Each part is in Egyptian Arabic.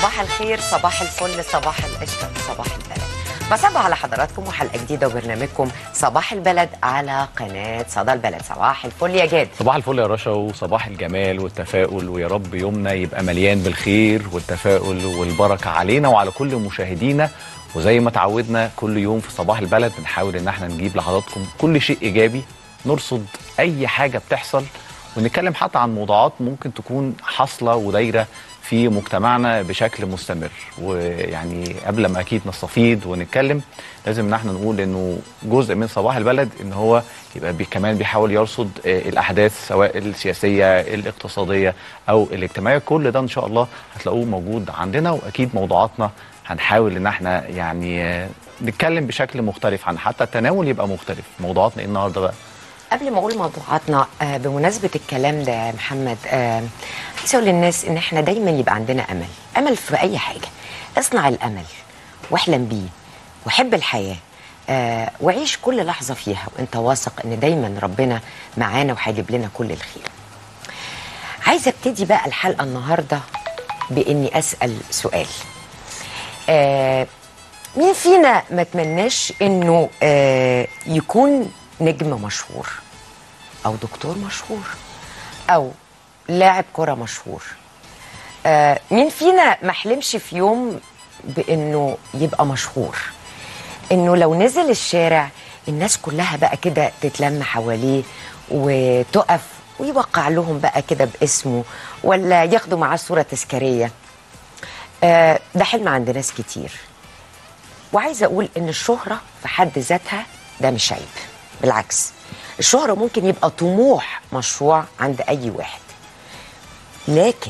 صباح الخير صباح الفل صباح القشطة صباح البلد بصبح على حضراتكم وحلقة جديدة وبرنامجكم صباح البلد على قناة صدى البلد صباح الفل يا جاد صباح الفل يا رشا وصباح الجمال والتفاؤل ويا رب يومنا يبقى مليان بالخير والتفاؤل والبركة علينا وعلى كل مشاهدينا وزي ما تعودنا كل يوم في صباح البلد بنحاول ان احنا نجيب لحضراتكم كل شيء ايجابي نرصد اي حاجة بتحصل ونتكلم حتى عن موضوعات ممكن تكون حاصلة ودايرة في مجتمعنا بشكل مستمر ويعني قبل ما اكيد نستفيض ونتكلم لازم ان احنا نقول انه جزء من صباح البلد ان هو يبقى بي كمان بيحاول يرصد آه، الاحداث سواء السياسيه الاقتصاديه او الاجتماعيه كل ده ان شاء الله هتلاقوه موجود عندنا واكيد موضوعاتنا هنحاول ان احنا يعني آه، نتكلم بشكل مختلف عن حتى التناول يبقى مختلف موضوعاتنا ايه النهارده بقى قبل ما اقول موضوعاتنا آه، بمناسبة الكلام ده يا محمد آه، عايز اقول للناس ان احنا دايما يبقى عندنا امل امل في اي حاجة اصنع الامل واحلم بيه وحب الحياة آه، وعيش كل لحظة فيها وانت واثق ان دايما ربنا معانا وهيجيب لنا كل الخير عايزة ابتدي بقى الحلقة النهاردة باني اسأل سؤال آه، مين فينا ما تمناش انه آه، يكون نجم مشهور او دكتور مشهور او لاعب كرة مشهور آه، مين فينا ما حلمش في يوم بانه يبقى مشهور انه لو نزل الشارع الناس كلها بقى كده تتلم حواليه وتقف ويوقع لهم بقى كده باسمه ولا ياخدوا معاه صورة تذكارية آه، ده حلم عند ناس كتير وعايزه اقول ان الشهره في حد ذاتها ده مش عيب بالعكس الشهره ممكن يبقى طموح مشروع عند اي واحد لكن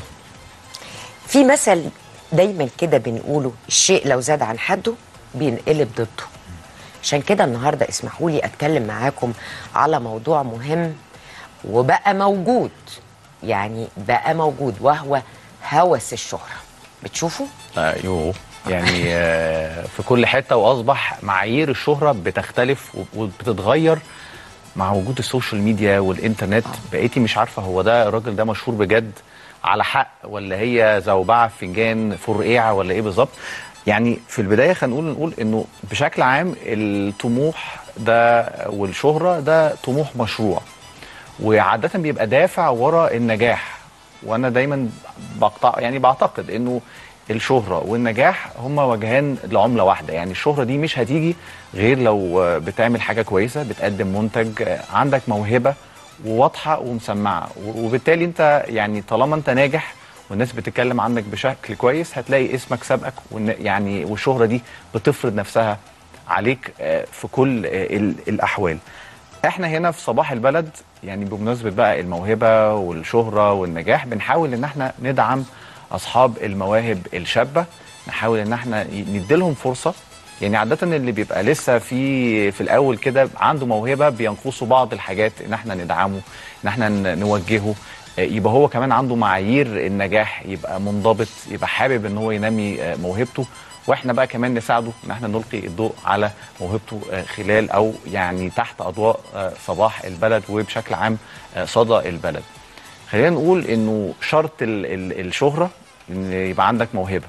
في مثل دايما كده بنقوله الشيء لو زاد عن حده بينقلب ضده عشان كده النهارده اسمحوا لي اتكلم معاكم على موضوع مهم وبقى موجود يعني بقى موجود وهو هوس الشهره بتشوفوا ايوه يعني آه، في كل حته واصبح معايير الشهره بتختلف وبتتغير مع وجود السوشيال ميديا والانترنت بقيتي مش عارفه هو ده الراجل ده مشهور بجد على حق ولا هي زوبعه في فنجان فرقيعه ولا ايه بالظبط يعني في البدايه خلينا نقول نقول انه بشكل عام الطموح ده والشهره ده طموح مشروع وعاده بيبقى دافع ورا النجاح وانا دايما بقطع يعني بعتقد انه الشهرة والنجاح هما وجهان لعملة واحدة يعني الشهرة دي مش هتيجي غير لو آه، بتعمل حاجة كويسة بتقدم منتج آه، عندك موهبة وواضحة ومسمعة و- وبالتالي انت يعني طالما انت ناجح والناس بتتكلم عنك بشكل كويس هتلاقي اسمك سابقك والن- يعني والشهرة دي بتفرض نفسها عليك آه، في كل آه، ال- الأحوال احنا هنا في صباح البلد يعني بمناسبة بقى الموهبة والشهرة والنجاح بنحاول ان احنا ندعم اصحاب المواهب الشابة نحاول ان احنا نديلهم فرصة يعني عادة اللي بيبقى لسه في في الاول كده عنده موهبة بينقصه بعض الحاجات ان احنا ندعمه ان احنا ن- نوجهه آه، يبقى هو كمان عنده معايير النجاح يبقى منضبط يبقى حابب ان هو ينمي آه، موهبته واحنا بقى كمان نساعده ان احنا نلقي الضوء على موهبته آه، خلال او يعني تحت اضواء آه، صباح البلد وبشكل عام آه، صدى البلد. خلينا نقول انه شرط ال ال الشهره ان يبقى عندك موهبه.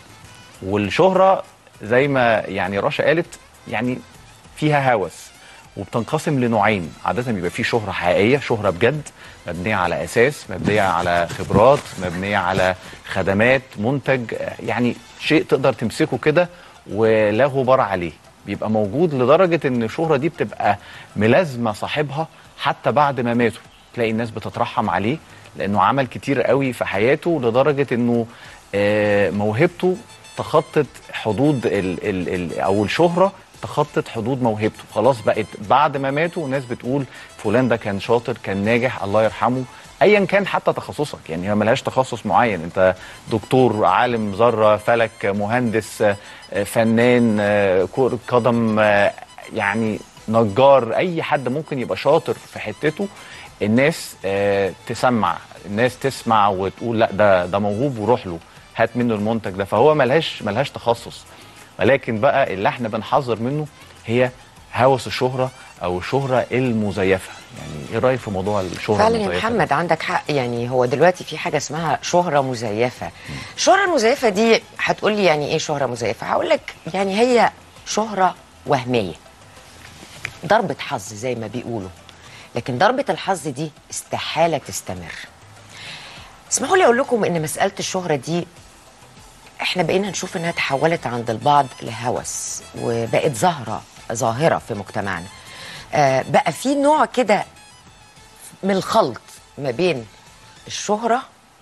والشهره زي ما يعني رشا قالت يعني فيها هوس وبتنقسم لنوعين عادة بيبقى في شهرة حقيقية شهرة بجد مبنية على أساس مبنية على خبرات مبنية على خدمات منتج آه، يعني شيء تقدر تمسكه كده ولا غبار عليه بيبقى موجود لدرجة ان الشهرة دي بتبقى ملازمة صاحبها حتى بعد ما ماتوا تلاقي الناس بتترحم عليه لانه عمل كتير قوي في حياته لدرجة انه آه، موهبته تخطت حدود ال ال ال او الشهره تخطت حدود موهبته خلاص بقت بعد ما ماتوا ناس بتقول فلان ده كان شاطر كان ناجح الله يرحمه ايا كان حتى تخصصك يعني هي ملهاش تخصص معين انت دكتور عالم ذره فلك مهندس آه، فنان آه، كرة قدم آه، يعني نجار اي حد ممكن يبقى شاطر في حتته الناس آه، تسمع الناس تسمع وتقول لا ده ده موهوب وروح له هات منه المنتج ده فهو ملهاش ملهاش تخصص ولكن بقى اللي احنا بنحذر منه هي هوس الشهرة او الشهره المزيفه يعني ايه رايك في موضوع الشهره فعلا يا المزيفه محمد عندك حق يعني هو دلوقتي في حاجه اسمها شهره مزيفه الشهره المزيفه دي هتقول لي يعني ايه شهره مزيفه هقول لك يعني هي شهره وهميه ضربه حظ زي ما بيقولوا لكن ضربه الحظ دي استحاله تستمر اسمحوا لي اقول لكم ان مساله الشهره دي احنا بقينا نشوف انها تحولت عند البعض لهوس وبقت ظاهره ظاهره في مجتمعنا آه بقى في نوع كده من الخلط ما بين الشهرة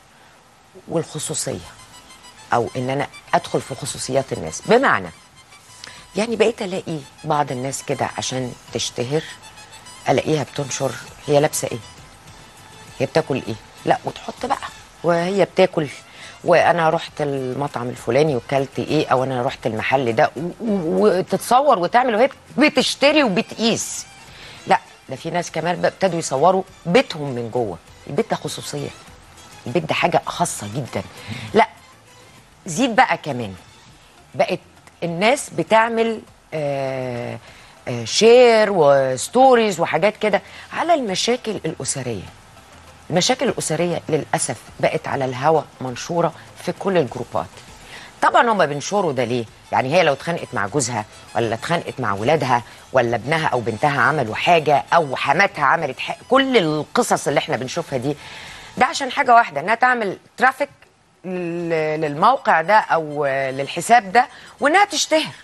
والخصوصية أو إن أنا أدخل في خصوصيات الناس بمعنى يعني بقيت ألاقي بعض الناس كده عشان تشتهر ألاقيها بتنشر هي لابسة إيه هي بتاكل إيه لا وتحط بقى وهي بتاكل وانا رحت المطعم الفلاني وكلت ايه او انا رحت المحل ده و- و- وتتصور وتعمل وهي بتشتري وبتقيس لا ده في ناس كمان بقى ابتدوا يصوروا بيتهم من جوه البيت ده خصوصيه البيت ده حاجه خاصه جدا لا زيد بقى كمان بقت الناس بتعمل آه آه شير وستوريز وحاجات كده على المشاكل الاسريه المشاكل الاسريه للاسف بقت على الهوا منشوره في كل الجروبات طبعا هما بينشروا ده ليه يعني هي لو اتخانقت مع جوزها ولا اتخانقت مع ولادها ولا ابنها او بنتها عملوا حاجه او حماتها عملت حاجة كل القصص اللي احنا بنشوفها دي ده عشان حاجه واحده انها تعمل ترافيك لل- للموقع ده او للحساب ده وانها تشتهر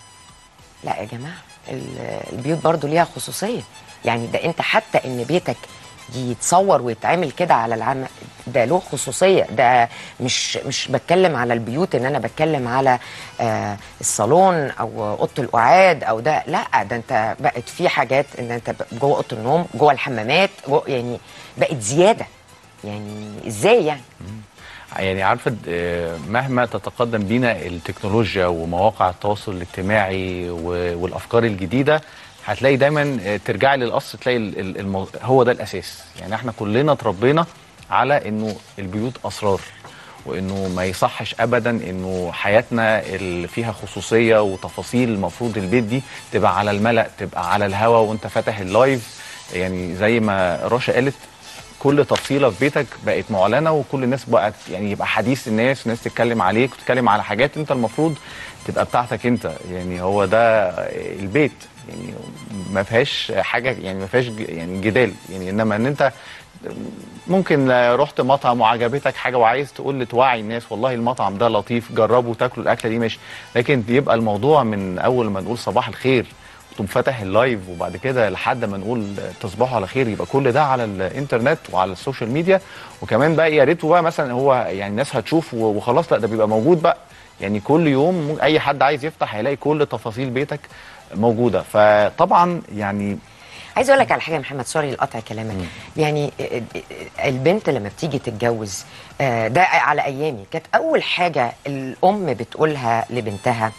لا يا جماعه ال- البيوت برضو ليها خصوصيه يعني ده انت حتى ان بيتك يتصور ويتعمل كده على العام ده له خصوصيه ده مش مش بتكلم على البيوت ان انا بتكلم على آه الصالون او اوضه القعاد او ده لا ده انت بقت في حاجات ان انت ب- جوه اوضه النوم جوه الحمامات جوه يعني بقت زياده يعني ازاي يعني يعني عارفه آه، مهما تتقدم بينا التكنولوجيا ومواقع التواصل الاجتماعي و- والافكار الجديده هتلاقي دايما آه، ترجعي للاصل تلاقي ال- ال- المو... هو ده الاساس يعني احنا كلنا اتربينا على انه البيوت اسرار وانه ما يصحش ابدا انه حياتنا اللي فيها خصوصيه وتفاصيل المفروض البيت دي تبقى على الملأ تبقى على الهوا وانت فاتح اللايف يعني زي ما رشا قالت كل تفصيله في بيتك بقت معلنه وكل الناس بقت يعني يبقى حديث الناس والناس تتكلم عليك وتتكلم على حاجات انت المفروض تبقى بتاعتك انت يعني هو ده البيت يعني ما فيهاش حاجه يعني ما فيهاش ج- يعني جدال يعني انما ان انت ممكن رحت مطعم وعجبتك حاجه وعايز تقول توعي الناس والله المطعم ده لطيف جربوا تاكلوا الاكله دي ماشي لكن يبقى الموضوع من اول ما نقول صباح الخير وتقوم فاتح اللايف وبعد كده لحد ما نقول تصبحوا على خير يبقى كل ده على الانترنت وعلى السوشيال ميديا وكمان بقى يا ريته بقى مثلا هو يعني الناس هتشوف و- وخلاص لا ده بيبقى موجود بقى يعني كل يوم مم- اي حد عايز يفتح هيلاقي كل تفاصيل بيتك موجوده فطبعا يعني عايز اقول لك على حاجه يا محمد سوري لقطع كلامك يعني البنت لما بتيجي تتجوز آه، ده على ايامي كانت اول حاجه الام بتقولها لبنتها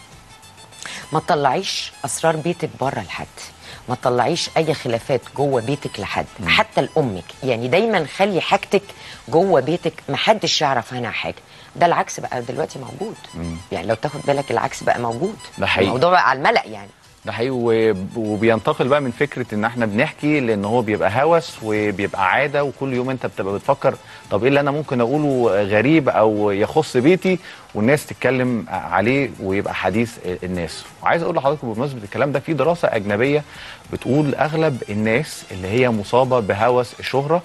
ما تطلعيش اسرار بيتك بره لحد ما تطلعيش اي خلافات جوه بيتك لحد حتى لامك يعني دايما خلي حاجتك جوه بيتك ما حدش يعرف عنها حاجه ده العكس بقى دلوقتي موجود يعني لو تاخد بالك العكس بقى موجود ده حقيقي. الموضوع بقى على الملأ يعني ده حقيقي و- وبينتقل بقى من فكره ان احنا بنحكي لان هو بيبقى هوس وبيبقى عاده وكل يوم انت بتبقى بتفكر طب ايه اللي انا ممكن اقوله غريب او يخص بيتي والناس تتكلم عليه ويبقى حديث الناس وعايز اقول لحضراتكم بمناسبه الكلام ده في دراسه اجنبيه بتقول اغلب الناس اللي هي مصابه بهوس الشهره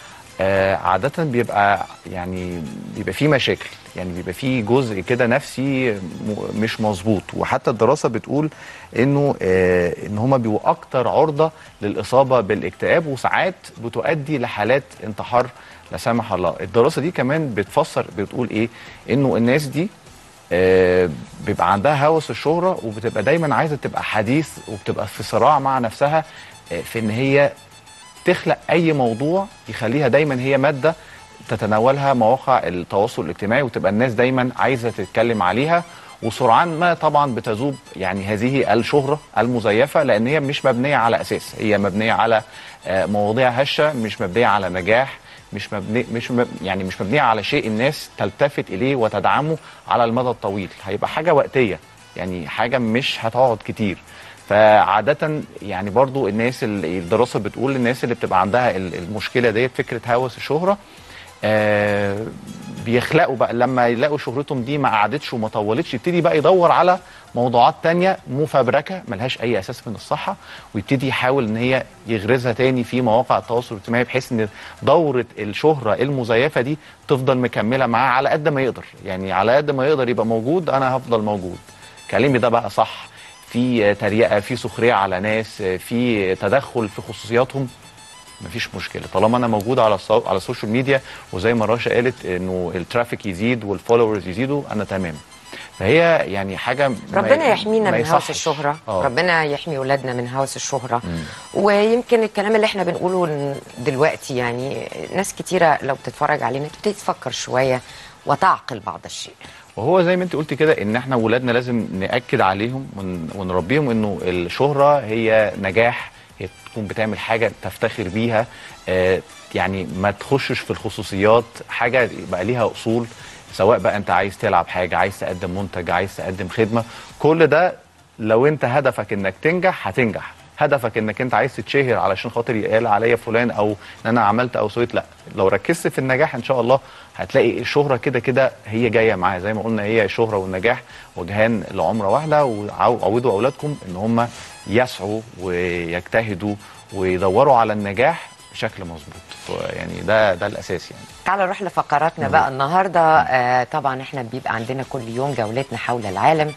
آه عادة بيبقى يعني بيبقى فيه مشاكل يعني بيبقى فيه جزء كده نفسي م- مش مظبوط وحتى الدراسة بتقول انه آه ان هما بيبقوا اكتر عرضة للإصابة بالاكتئاب وساعات بتؤدي لحالات انتحار لا سمح الله الدراسة دي كمان بتفسر بتقول ايه انه الناس دي آه، بيبقى عندها هوس الشهرة وبتبقى دايما عايزة تبقى حديث وبتبقى في صراع مع نفسها آه، في ان هي تخلق اي موضوع يخليها دايما هي ماده تتناولها مواقع التواصل الاجتماعي وتبقى الناس دايما عايزه تتكلم عليها وسرعان ما طبعا بتذوب يعني هذه الشهره المزيفه لان هي مش مبنيه على اساس هي مبنيه على آه، مواضيع هشه مش مبنيه على نجاح مش مبني مش مب يعني مش مبنيه على شيء الناس تلتفت اليه وتدعمه على المدى الطويل هيبقى حاجه وقتيه يعني حاجه مش هتقعد كتير فعادة يعني برضو الناس اللي الدراسة بتقول الناس اللي بتبقى عندها ال- المشكلة ديت فكرة هوس الشهرة آه بيخلقوا بقى لما يلاقوا شهرتهم دي ما قعدتش وما طولتش يبتدي بقى يدور على موضوعات تانية مفبركة ملهاش أي أساس من الصحة ويبتدي يحاول إن هي يغرزها تاني في مواقع التواصل الاجتماعي بحيث إن دورة الشهرة المزيفة دي تفضل مكملة معاه على قد ما يقدر يعني على قد ما يقدر يبقى موجود أنا هفضل موجود كلامي ده بقى صح في تريقة في سخرية على ناس في تدخل في خصوصياتهم مفيش مشكله طالما انا موجود على الصو... على السوشيال ميديا وزي ما رشا قالت انه الترافيك يزيد والفولورز يزيدوا انا تمام فهي يعني حاجه ما- ربنا يحمينا ما من هوس يصحش. الشهرة آه. ربنا يحمي ولادنا من هوس الشهرة ويمكن الكلام اللي احنا بنقوله دلوقتي يعني ناس كتيرة لو بتتفرج علينا تبتدي تفكر شوية وتعقل بعض الشيء وهو زي ما انت قلت كده ان احنا ولادنا لازم ناكد عليهم ون... ونربيهم انه الشهره هي نجاح هي تكون بتعمل حاجه تفتخر بيها آه يعني ما تخشش في الخصوصيات حاجه يبقى ليها اصول سواء بقى انت عايز تلعب حاجه عايز تقدم منتج عايز تقدم خدمه كل ده لو انت هدفك انك تنجح هتنجح هدفك انك انت عايز تتشهر علشان خاطر يقال عليا فلان او ان انا عملت او سويت لا لو ركزت في النجاح ان شاء الله هتلاقي الشهره كده كده هي جايه معاها زي ما قلنا هي الشهره والنجاح وجهان لعمره واحده وعودوا اولادكم ان هم يسعوا ويجتهدوا ويدوروا على النجاح بشكل مظبوط يعني ده ده الاساس يعني تعالوا نروح لفقراتنا بقى النهارده آه طبعا احنا بيبقى عندنا كل يوم جولتنا حول العالم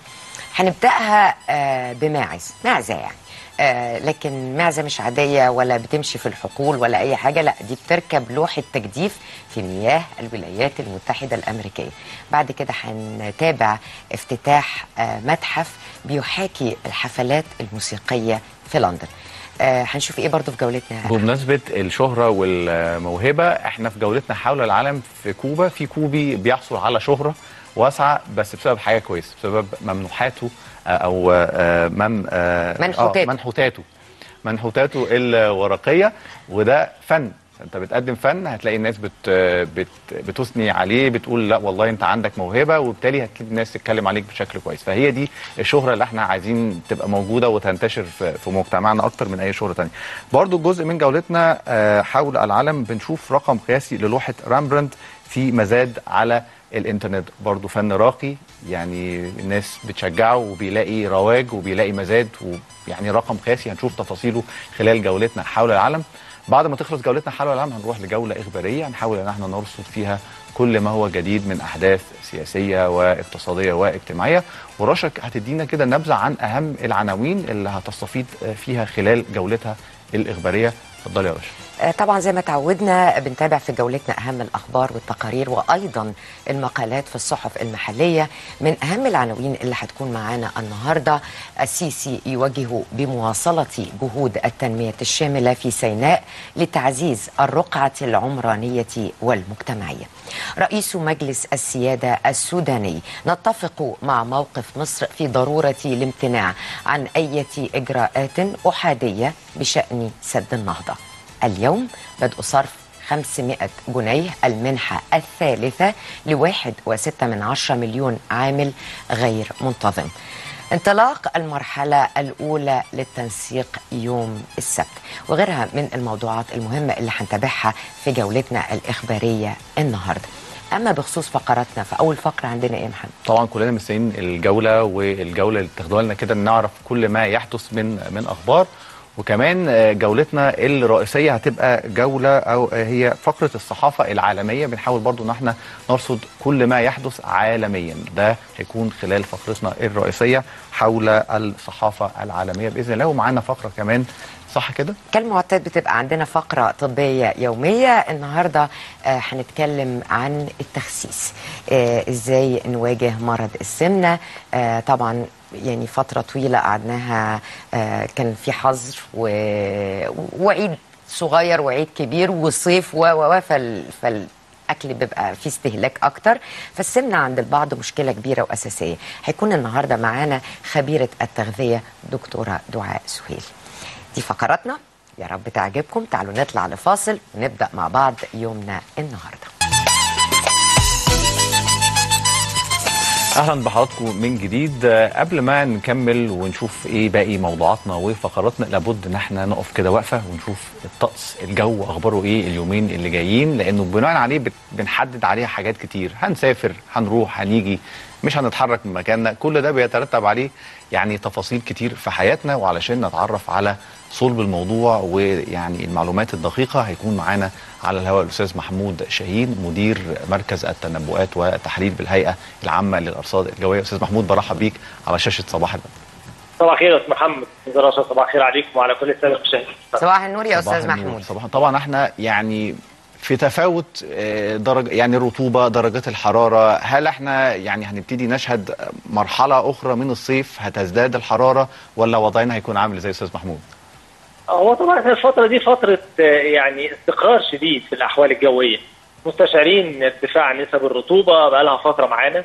هنبداها آه بماعز معزه يعني آه لكن معزه مش عاديه ولا بتمشي في الحقول ولا اي حاجه لا دي بتركب لوحه تجديف في مياه الولايات المتحده الامريكيه بعد كده هنتابع افتتاح آه متحف بيحاكي الحفلات الموسيقيه في لندن آه هنشوف ايه برضو في جولتنا بمناسبة الشهرة والموهبة احنا في جولتنا حول العالم في كوبا في كوبي بيحصل على شهرة واسعة بس بسبب حاجة كويسة بسبب ممنوحاته آه، او آه، مم آه، منحوتاته. آه، منحوتاته منحوتاته الورقية وده فن انت بتقدم فن هتلاقي الناس بت بت بتثني عليه بتقول لا والله انت عندك موهبه وبالتالي هتلاقي الناس تتكلم عليك بشكل كويس فهي دي الشهره اللي احنا عايزين تبقى موجوده وتنتشر في, في مجتمعنا اكتر من اي شهره تانية برضو جزء من جولتنا آه، حول العالم بنشوف رقم قياسي للوحه رامبراند في مزاد على الانترنت برضو فن راقي يعني الناس بتشجعه وبيلاقي رواج وبيلاقي مزاد ويعني رقم قياسي هنشوف تفاصيله خلال جولتنا حول العالم بعد ما تخلص جولتنا حول العالم هنروح لجوله اخباريه هنحاول ان احنا نرصد فيها كل ما هو جديد من احداث سياسيه واقتصاديه واجتماعيه ورشا هتدينا كده نبذه عن اهم العناوين اللي هتستفيد فيها خلال جولتها الاخباريه اتفضلي يا رشا آه، طبعا زي ما تعودنا بنتابع في جولتنا اهم الاخبار والتقارير وايضا المقالات في الصحف المحليه من اهم العناوين اللي هتكون معانا النهارده السيسي يوجه بمواصله جهود التنميه الشامله في سيناء لتعزيز الرقعه العمرانيه والمجتمعيه. رئيس مجلس السياده السوداني نتفق مع موقف مصر في ضروره الامتناع عن اي اجراءات احاديه بشان سد النهضه. اليوم بدء صرف 500 جنيه المنحة الثالثة لواحد وستة من عشرة مليون عامل غير منتظم انطلاق المرحلة الأولى للتنسيق يوم السبت وغيرها من الموضوعات المهمة اللي هنتابعها في جولتنا الإخبارية النهاردة أما بخصوص فقراتنا فأول فقرة عندنا إيه يا محمد؟ طبعا كلنا مستنيين الجوله والجوله اللي تاخدوها لنا كده نعرف كل ما يحدث من من اخبار وكمان آه، جولتنا الرئيسيه هتبقى جوله او آه، هي فقره الصحافه العالميه بنحاول برضو ان احنا نرصد كل ما يحدث عالميا ده هيكون خلال فقرتنا الرئيسيه حول الصحافه العالميه باذن الله ومعانا فقره كمان صح كده كالمعتاد بتبقى عندنا فقرة طبية يومية النهاردة آه، هنتكلم عن التخسيس آه، ازاي نواجه مرض السمنة آه، طبعا يعني فترة طويلة قعدناها آه، كان في حظر و- وعيد صغير وعيد كبير وصيف و و و فال, فال اكل بيبقى فيه استهلاك اكتر فالسمنه عند البعض مشكله كبيره واساسيه هيكون النهارده معانا خبيره التغذيه دكتوره دعاء سهيل دي فقراتنا يا رب تعجبكم تعالوا نطلع لفاصل ونبدا مع بعض يومنا النهارده اهلا بحضراتكم من جديد آه، قبل ما نكمل ونشوف ايه باقي موضوعاتنا وفقراتنا لابد ان احنا نقف كده وقفه ونشوف الطقس الجو اخباره ايه اليومين اللي جايين لانه بناء عليه بت- بنحدد عليها حاجات كتير هنسافر هنروح هنيجي مش هنتحرك من مكاننا كل ده بيترتب عليه يعني تفاصيل كتير في حياتنا وعلشان نتعرف على صلب الموضوع ويعني المعلومات الدقيقة هيكون معانا على الهواء الأستاذ محمود شاهين مدير مركز التنبؤات والتحليل بالهيئة العامة للأرصاد الجوية أستاذ محمود برحب بيك على شاشة صباح البدر صباح الخير يا استاذ محمد استاذ رشا صباح الخير عليكم وعلى كل الساده المشاهدين صباح النور يا صباح استاذ النور. محمود صباح طبعا احنا يعني في تفاوت آه، درجة يعني الرطوبة درجات الحرارة هل احنا يعني هنبتدي نشهد مرحلة أخرى من الصيف هتزداد الحرارة ولا وضعنا هيكون عامل ازاي يا أستاذ محمود؟ هو طبعا إحنا الفتره دي فتره آه، يعني استقرار شديد في الاحوال الجويه مستشعرين ارتفاع نسب الرطوبه بقى لها فتره معانا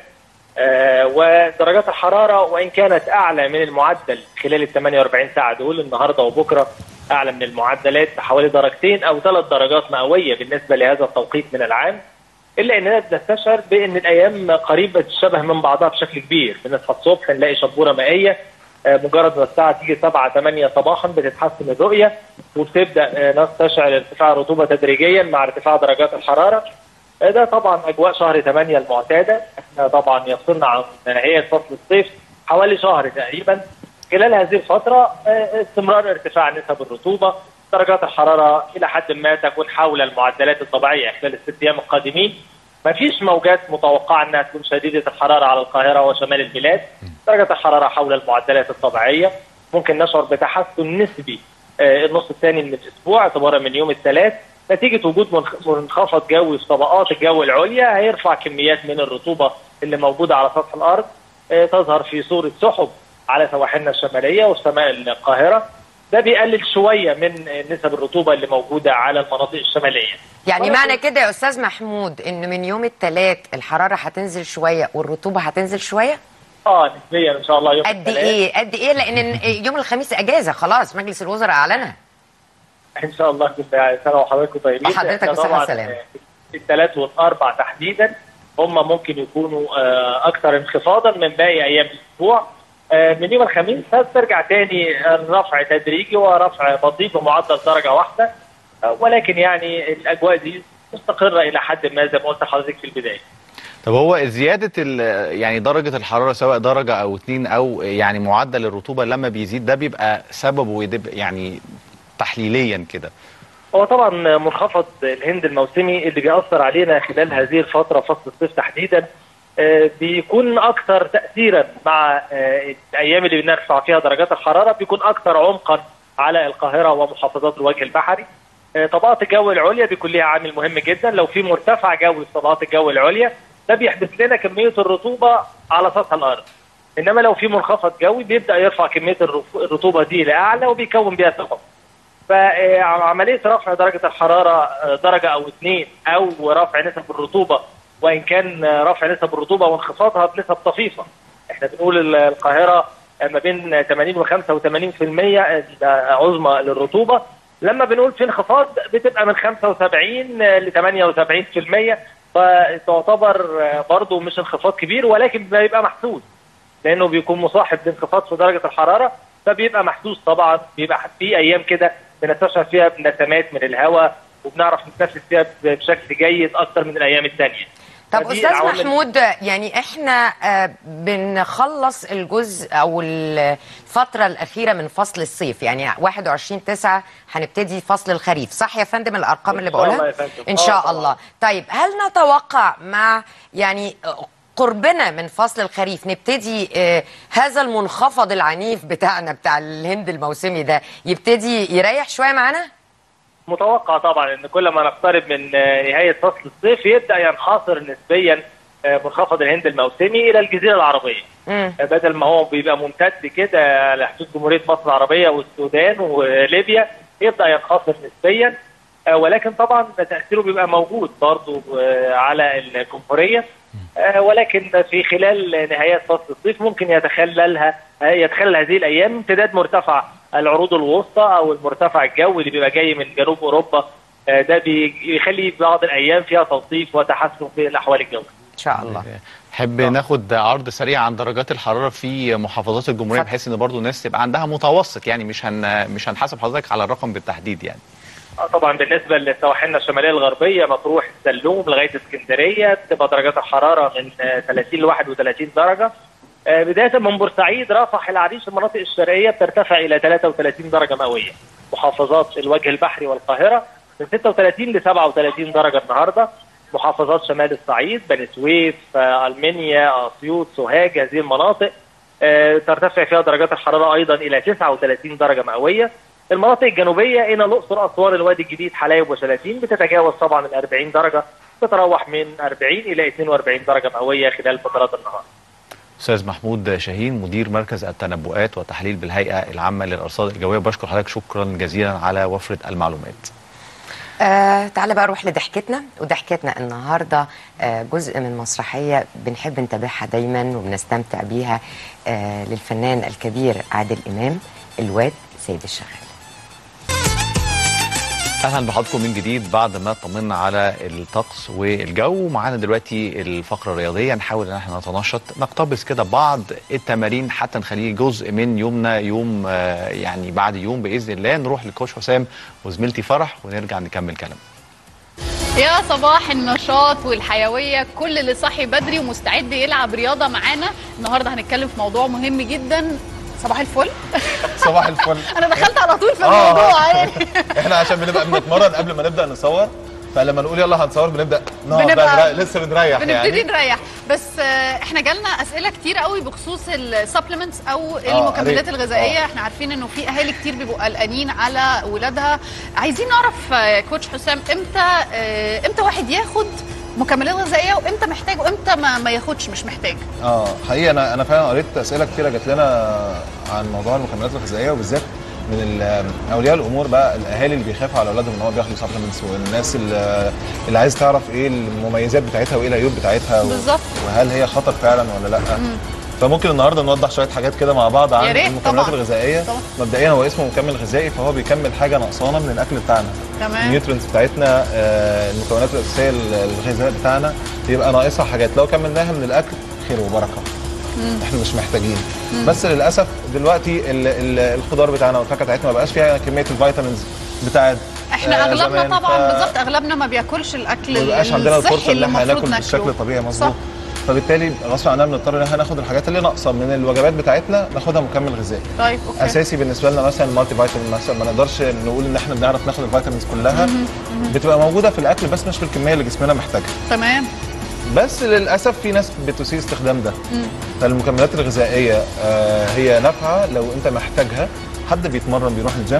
آه، ودرجات الحراره وان كانت اعلى من المعدل خلال ال 48 ساعه دول النهارده وبكره اعلى من المعدلات بحوالي درجتين او ثلاث درجات مئويه بالنسبه لهذا التوقيت من العام الا اننا بنستشعر بان الايام قريبه الشبه من بعضها بشكل كبير بنصحى الصبح نلاقي شبوره مائيه آه، مجرد ما الساعه تيجي 7 8 صباحا بتتحسن الرؤيه وبتبدا آه، نستشعر ارتفاع الرطوبه تدريجيا مع ارتفاع درجات الحراره آه، ده طبعا اجواء شهر 8 المعتاده احنا طبعا يفصلنا عن نهايه فصل الصيف حوالي شهر تقريبا خلال هذه الفتره آه، استمرار ارتفاع نسب الرطوبه درجات الحراره الى حد ما تكون حول المعدلات الطبيعيه خلال الست ايام القادمين ما فيش موجات متوقعه انها تكون شديده الحراره على القاهره وشمال البلاد درجه الحراره حول المعدلات الطبيعيه ممكن نشعر بتحسن نسبي آه، النص الثاني من الاسبوع اعتبارا من يوم الثلاث نتيجه وجود منخ- منخفض جوي في طبقات الجو العليا هيرفع كميات من الرطوبه اللي موجوده على سطح الارض آه، تظهر في صوره سحب على سواحلنا الشماليه وسماء القاهره ده بيقلل شويه من آه، نسب الرطوبه اللي موجوده على المناطق الشماليه يعني ولكن- معنى كده يا استاذ محمود ان من يوم الثلاث الحراره هتنزل شويه والرطوبه هتنزل شويه اه نسبيا ان شاء الله يوم قد الثلاث. ايه قد ايه لان يوم الخميس اجازه خلاص مجلس الوزراء اعلنها ان شاء الله كل سنه وحضراتكم طيبين وحضرتك إحنا بصحة طبعاً، وسلامة. آه، الثلاث والاربع تحديدا هم ممكن يكونوا آه، اكثر انخفاضا من باقي ايام الاسبوع آه، من يوم الخميس هترجع تاني الرفع تدريجي ورفع بسيط بمعدل درجه واحده آه، ولكن يعني الاجواء دي مستقره الى حد ما زي ما قلت لحضرتك في البدايه طب هو زيادة ال- يعني درجة الحرارة سواء درجة أو اتنين أو يعني معدل الرطوبة لما بيزيد ده بيبقى سببه يدب- يعني تحليليا كده هو طبعا منخفض الهند الموسمي اللي بيأثر علينا خلال هذه الفترة فصل الصيف تحديدا آه، بيكون أكثر تأثيرا مع آه، الأيام اللي بنرفع فيها درجات الحرارة بيكون أكثر عمقا على القاهرة ومحافظات الوجه البحري آه، طبقات الجو العليا بيكون ليها عامل مهم جدا لو في مرتفع جوي في طبقات الجو العليا ده بيحدث لنا كمية الرطوبة على سطح الأرض إنما لو في منخفض جوي بيبدأ يرفع كمية الرف- الرطوبة دي لأعلى وبيكون بيها سحب فعمليه رفع درجه الحراره آه، درجه او اثنين او رفع نسب الرطوبه وان كان آه، رفع نسب الرطوبه وانخفاضها بنسب طفيفه احنا بنقول ال- القاهره ما بين 80 و 85% عظمى للرطوبه لما بنقول في انخفاض بتبقى من 75 ل 78% فتعتبر آه، برضو مش انخفاض كبير ولكن بيبقى محسوس لانه بيكون مصاحب بانخفاض في درجه الحراره فبيبقى محسوس طبعا بيبقى في ايام كده بنستشعر فيها بنسمات من الهواء وبنعرف نتنفس فيها بشكل جيد اكتر من الايام الثانيه طب فدي استاذ العوامل- محمود يعني احنا آه، بنخلص الجزء او الفتره الاخيره من فصل الصيف يعني 21 9 هنبتدي فصل الخريف صح يا فندم الارقام اللي إن شاء الله بقولها يا فندم. ان آه شاء طبعاً. الله طيب هل نتوقع مع يعني قربنا من فصل الخريف نبتدي آه، هذا المنخفض العنيف بتاعنا بتاع الهند الموسمي ده يبتدي يريح شويه معانا متوقع طبعا ان كل ما نقترب من آه، نهايه فصل الصيف يبدا ينحصر نسبيا آه، منخفض الهند الموسمي الى الجزيره العربيه مم. آه، بدل ما هو بيبقى ممتد كده لحدود جمهوريه مصر العربيه والسودان وليبيا يبدا ينخفض نسبيا آه، ولكن طبعا تاثيره بيبقى موجود برضه آه، على الجمهوريه آه، ولكن في خلال نهايات فصل الصيف ممكن يتخللها آه، يتخلل هذه الايام امتداد مرتفع العروض الوسطى او المرتفع الجوي اللي بيبقى جاي من جنوب اوروبا آه، ده بيخلي بعض الايام فيها تلطيف وتحسن في الاحوال الجويه ان شاء الله حب ناخد عرض سريع عن درجات الحراره في محافظات الجمهوريه اتفضل. بحيث ان برضو الناس تبقى عندها متوسط يعني مش هن مش هنحاسب حضرتك على الرقم بالتحديد يعني آه طبعا بالنسبه لسواحلنا الشماليه الغربيه مطروح السلوم لغايه اسكندريه تبقى درجات الحراره من آه، 30 ل 31 درجه آه، بدايه من بورسعيد رفح العريش المناطق الشرقيه بترتفع الى 33 درجه مئويه محافظات الوجه البحري والقاهره من 36 ل 37 درجه النهارده محافظات شمال الصعيد بني سويف آه، المنيا اسيوط سوهاج هذه المناطق آه، ترتفع فيها درجات الحراره ايضا الى 39 درجه مئويه المناطق الجنوبيه هنا الاقصر اسوان الوادي الجديد حلايب وشلاتين بتتجاوز طبعا ال 40 درجه تتراوح من 40 الى 42 درجه مئويه خلال فترات النهار. استاذ محمود شاهين مدير مركز التنبؤات والتحليل بالهيئه العامه للارصاد الجويه بشكر حضرتك شكرا جزيلا على وفره المعلومات آه تعالى بقى نروح لضحكتنا وضحكتنا النهارده آه جزء من مسرحيه بنحب نتابعها دايما وبنستمتع بيها آه للفنان الكبير عادل امام الواد سيد الشغال اهلا بحضراتكم من جديد بعد ما طمنا على الطقس والجو معانا دلوقتي الفقره الرياضيه نحاول ان احنا نتنشط نقتبس كده بعض التمارين حتى نخليه جزء من يومنا يوم آه، يعني بعد يوم باذن الله نروح لكوش حسام وزميلتي فرح ونرجع نكمل كلام يا صباح النشاط والحيوية كل اللي صاحي بدري ومستعد يلعب رياضة معانا النهاردة هنتكلم في موضوع مهم جدا صباح الفل صباح الفل انا دخلت على طول في آه. الموضوع يعني احنا عشان بنبقى بنتمرن قبل ما نبدا نصور فلما نقول يلا هنصور بنبدا نقعد بنبقى- بقى نريح- لسه بنريح بنبتدي يعني نريح بس آه، احنا جالنا اسئله كتير قوي بخصوص السبلمنتس او المكملات قريت. الغذائيه آه. احنا عارفين انه في اهالي كتير بيبقوا قلقانين على ولادها عايزين نعرف آه، كوتش حسام امتى آه، امتى واحد ياخد مكملات غذائيه وامتى محتاج وامتى ما, ما ياخدش مش محتاج اه حقيقه انا انا فعلا قريت اسئله كتيره جات لنا عن موضوع المكملات الغذائيه وبالذات من ال- اولياء الامور بقى الاهالي اللي بيخافوا على اولادهم ان هو بياخدوا سبلمنتس والناس اللي, اللي عايز تعرف ايه المميزات بتاعتها وايه العيوب بتاعتها و- بالظبط. وهل هي خطر فعلا ولا لا فممكن النهارده نوضح شويه حاجات كده مع بعض عن يا ريت المكملات طبعاً. الغذائيه طبعاً. مبدئيا هو اسمه مكمل غذائي فهو بيكمل حاجه نقصانه من الاكل بتاعنا تمام. النيوترينتس بتاعتنا آه، المكونات الاساسيه الغذاء بتاعنا بيبقى ناقصها حاجات لو كملناها من الاكل خير وبركه احنا مش محتاجين بس للاسف دلوقتي ال- ال- الخضار بتاعنا والفاكهه بتاعتنا ما بقاش فيها كميه الفيتامينز بتاعت احنا آه، اغلبنا زمان. طبعا ف- بالظبط اغلبنا ما بياكلش الاكل ما بقاش عندنا الصحي الفرصه ان اللي احنا المفروض ناكل بالشكل ناكله. الطبيعي صح. مظبوط فبالتالي غصب عننا بنضطر ان احنا ناخد الحاجات اللي ناقصه من الوجبات بتاعتنا ناخدها مكمل غذائي طيب اوكي اساسي بالنسبه لنا مثلا المالتي فيتامين مثلا ما نقدرش نقول ان احنا بنعرف ناخد الفيتامينز كلها بتبقى موجوده في الاكل بس مش بالكميه اللي جسمنا محتاجها تمام بس للاسف في ناس بتسيء استخدام ده فالمكملات الغذائيه آه هي نافعه لو انت محتاجها حد بيتمرن بيروح الجيم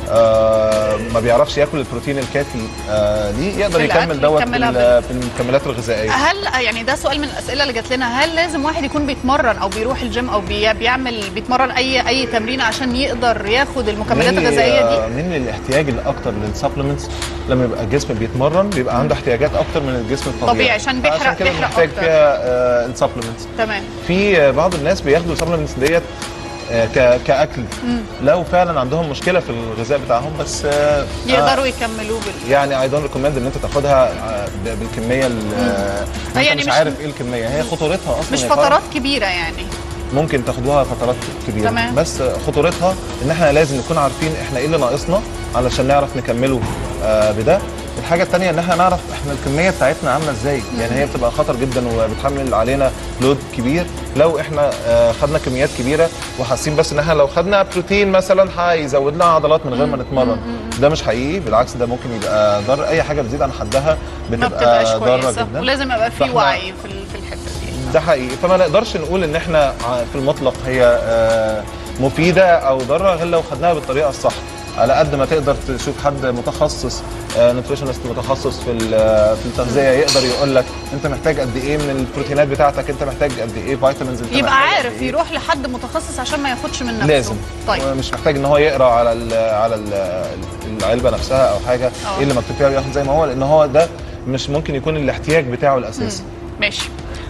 آه ما بيعرفش ياكل البروتين الكافي آه ليه يقدر في الأكل يكمل دوت يكملها بال- بالمكملات الغذائيه هل يعني ده سؤال من الاسئله اللي جات لنا هل لازم واحد يكون بيتمرن او بيروح الجيم او بي بيعمل بيتمرن اي اي تمرين عشان يقدر ياخد المكملات من- الغذائيه آه، دي من الاحتياج الاكتر للسبلمنتس لما يبقى الجسم بيتمرن بيبقى عنده احتياجات اكتر من الجسم الطبيعي طبيعي، عشان بيحرق- فعشان كده بيحرق محتاج أكتر. فيها السبلمنتس تمام في آه، بعض الناس بياخدوا السبلمنتس ديت آه، ك- كاكل لو فعلا عندهم مشكله في الغذاء بتاعهم بس آه، يقدروا يكملوا بال يعني اي دونت ريكومند ان انت تاخدها آه، ب- بالكميه ال- آه، انت يعني مش مش- عارف ايه الكميه هي خطورتها اصلا مش يا فرد. فترات كبيره يعني ممكن تاخدوها فترات كبيره تمام. بس خطورتها ان احنا لازم نكون عارفين احنا ايه اللي ناقصنا علشان نعرف نكمله آه بده الحاجه الثانيه ان احنا نعرف احنا الكميه بتاعتنا عامله ازاي يعني هي بتبقى خطر جدا وبتحمل علينا لود كبير لو احنا آه خدنا كميات كبيره وحاسين بس ان احنا لو خدنا بروتين مثلا هيزود لنا عضلات من غير ما نتمرن ده مش حقيقي بالعكس ده ممكن يبقى ضر اي حاجه بتزيد عن حدها ما بتبقى بتبقاش ضاره كويسه جدا ولازم يبقى في فإحنا- وعي في ال- في الحته دي ده حقيقي فما نقدرش نقول ان احنا ع- في المطلق هي آه، مفيده او ضاره غير لو خدناها بالطريقه الصح على قد ما تقدر تشوف حد متخصص نوتريشنست متخصص في ال- في التغذيه يقدر يقول لك انت محتاج قد ايه من البروتينات بتاعتك انت محتاج قد ايه فيتامينز انت يبقى محتاج قد عارف إيه. يروح لحد متخصص عشان ما ياخدش من نفسه لازم طيب مش محتاج ان هو يقرا على ال على ال العلبه نفسها او حاجه آه. ايه اللي مكتوب فيها وياخد زي ما هو لان هو ده مش ممكن يكون الاحتياج بتاعه الاساسي ماشي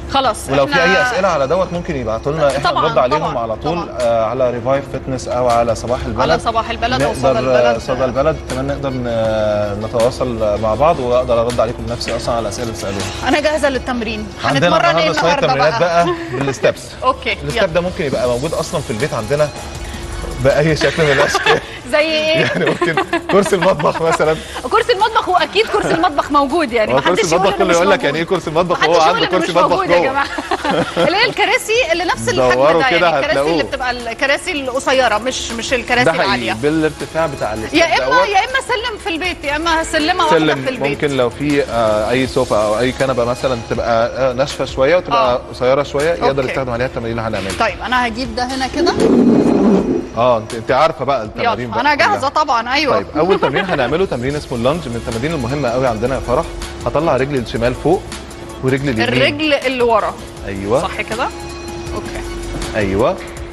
خلاص ولو في إحنا- اي اسئله على دوت ممكن يبعتوا لنا احنا طبعاً، نرد عليهم طبعاً، على طول طبعاً. آه على ريفايف فتنس او على صباح البلد على صباح البلد أو صدى نقدر، آه، البلد. صدى البلد كمان نقدر ن- نتواصل مع بعض واقدر ارد عليكم بنفسي اصلا على الاسئله اللي بتسالوها انا جاهزه للتمرين عندنا هنتمرن ايه النهارده شويه النهارده تمرينات بقى بقى بالستبس اوكي الستب يلا ده ممكن يبقى موجود اصلا في البيت عندنا باي شكل من الاشكال زي ايه يعني ممكن كرسي المطبخ مثلا كرسي المطبخ واكيد كرسي المطبخ موجود يعني هو ما حدش كرسي يقول المطبخ إنه كله مش يقول لك موجود. يعني ايه كرسي المطبخ محدش هو يقول عنده إنه كرسي مش مطبخ موجود يا جوه جماعه اللي هي الكراسي اللي نفس الحجم دوروا ده كده يعني الكراسي هتلاقوه. اللي بتبقى الكراسي القصيره مش مش الكراسي ده حقيقي العاليه بالارتفاع بتاع الستب يا اما دوت. يا اما سلم في البيت يا اما سلمه واحده سلم في البيت ممكن لو في آه، اي سوفا او اي كنبه مثلا تبقى آه، ناشفه شويه وتبقى آه. قصيره شويه يقدر أوكي. يستخدم عليها التمارين اللي هنعملها طيب انا هجيب ده هنا كده اه انت انت عارفه بقى التمارين يلا بقى انا جاهزه كلها. طبعا ايوه طيب اول تمرين هنعمله تمرين اسمه اللانج من التمارين المهمه قوي عندنا يا فرح هطلع رجلي الشمال فوق ورجلي اليمين الرجل اللي ورا ايوه صح كده اوكي ايوه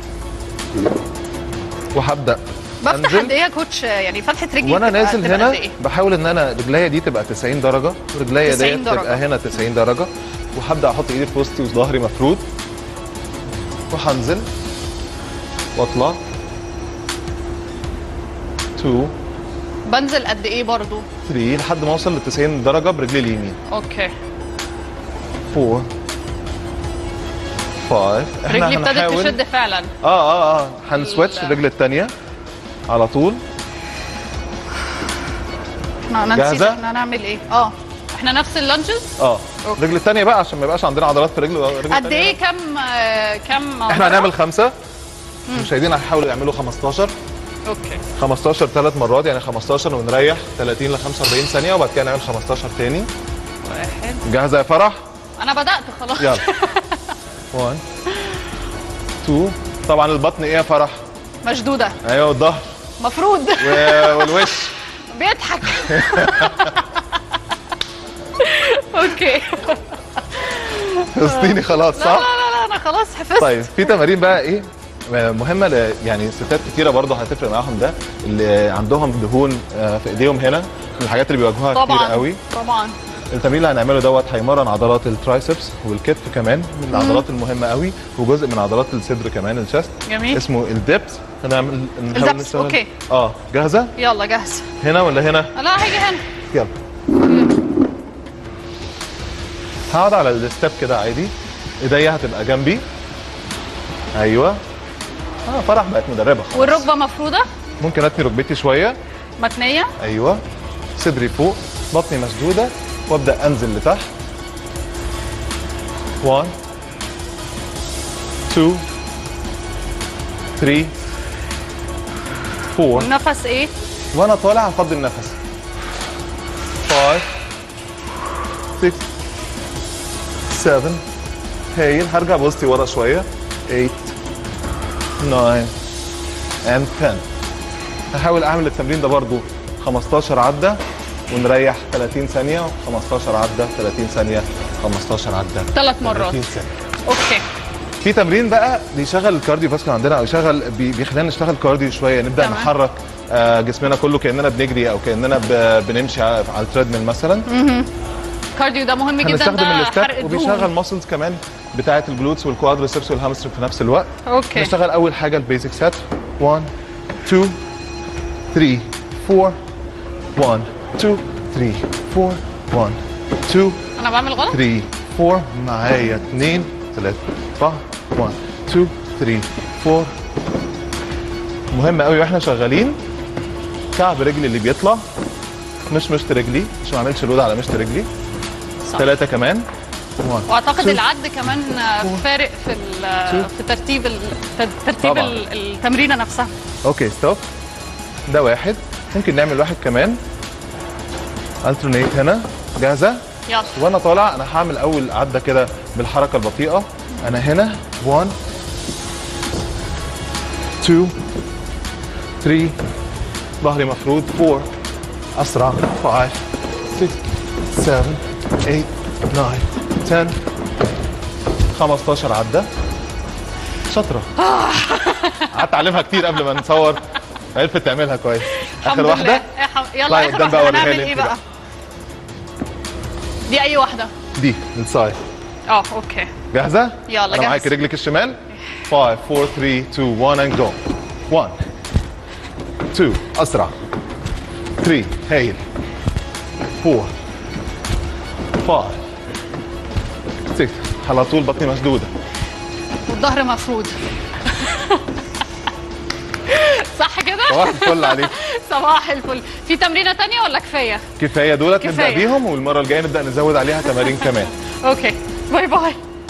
وهبدا بفتح أنزل. قد ايه يا كوتش يعني فتحه رجلي وانا بتبقى- نازل بتبقى هنا قد إيه؟ بحاول ان انا رجليا دي تبقى 90 درجه ورجليا 90 ديت درجة. تبقى هنا 90 درجه وهبدا احط ايدي في وسطي وظهري مفرود وهنزل واطلع 2 بنزل قد ايه برضو 3 لحد ما اوصل ل 90 درجه برجلي اليمين اوكي 4 5 احنا رجلي ابتدت هنحاول تشد فعلا اه اه اه هنسويتش ال- الرجل الثانيه على طول احنا انا نسيت جاهزة؟ احنا هنعمل ايه اه احنا نفس اللانجز اه أوكي. الرجل الثانيه بقى عشان ما يبقاش عندنا عضلات في الرجل الرجل قد التانية. ايه كم آه، كم احنا مرة؟ هنعمل خمسه المشاهدين هيحاولوا يعملوا 15 اوكي 15 ثلاث مرات يعني 15 ونريح 30 ل 45 ثانيه وبعد كده نعمل 15 تاني واحد جاهزه يا فرح انا بدات خلاص يلا 1 2 طبعا البطن ايه يا فرح مشدوده ايوه والظهر مفروض و- والوش بيضحك اوكي فلسطيني خلاص لا لا صح لا, لا انا خلاص حفظت طيب في تمارين بقى ايه مهمه ل- يعني ستات كتيره برضه هتفرق معاهم ده اللي عندهم دهون آه، في ايديهم هنا من الحاجات اللي بيواجهوها كتير طبعا قوي طبعا التمرين اللي هنعمله دوت هيمرن عضلات الترايسبس والكتف كمان من العضلات المهمه قوي وجزء من عضلات الصدر كمان الشست جميل. اسمه الدبس هنعمل نحاول الدبس، نشتغل- أوكي. اه جاهزه يلا جاهز هنا ولا هنا لا هيجي هنا يلا هقعد على الستep كده عادي ايديا هتبقى جنبي ايوه اه فرح بقت مدربه خلاص. والركبه مفروده ممكن اتني ركبتي شويه متنيه ايوه صدري فوق بطني مشدوده وابدا انزل لتحت 1 2 3 4 والنفس ايه وانا طالع هفضي النفس 5 6 7 هايل هرجع بوستي ورا شويه 8 9 and 10 هحاول اعمل التمرين ده برضو 15 عده ونريح 30 ثانيه 15 عده 30 ثانيه 15 عده ثلاث مرات 30 ثانيه اوكي في تمرين بقى بيشغل الكارديو فاسكولار عندنا او يشغل بي- بيخلينا نشتغل كارديو شويه نبدا تمام. نحرك آه، جسمنا كله كاننا بنجري او كاننا ب- بنمشي على على التريدميل مثلا كارديو ده مهم جدا هنستخدم ده حرق الستاب وبيشغل الدهون ماسلز كمان بتاعه الجلوتس والكوادريسبس والهامسترنج في نفس الوقت اوكي نشتغل اول حاجه البيزك سيت 1 2 3 4 1 2 3 4 1 2 انا بعمل غلط 3 4 معايا 2 3 4 1 2 3 4 مهم قوي واحنا شغالين كعب رجلي اللي بيطلع مش مشط رجلي عشان ما اعملش لود على مشط رجلي صح. ثلاثة كمان 1 واعتقد two. العد كمان فارق في ال- two. في ترتيب ال- ترتيب طبعاً. ال- التمرينه نفسها اوكي ستوب ده واحد ممكن نعمل واحد كمان الترنيت هنا جاهزة يلا وانا طالع انا هعمل اول عده كده بالحركه البطيئه انا هنا 1 2 3 ظهري مفرود 4 اسرع 5 6 7 8 9 10 15 عده شاطره قعدت اعلمها كتير قبل ما نصور عرفت تعملها كويس الحمد اخر واحده لله. يا ح- يلا اطلعي اخر قدام بقى واحده وريها هنعمل لي ايه انت بقى بقى. دي اي واحده دي السايد اه اوكي جاهزه يلا، انا جاهز. معاكي رجلك الشمال 5 4 3 2 1 and go 1 2 اسرع 3 هايل 4 5 6 على طول بطني مشدوده والظهر مفرود صح كده صباح الفل عليك صباح الفل في تمرينه تانية ولا كفايه كفايه دولت نبدا كفاية. بيهم والمره الجايه نبدا نزود عليها تمارين كمان اوكي باي باي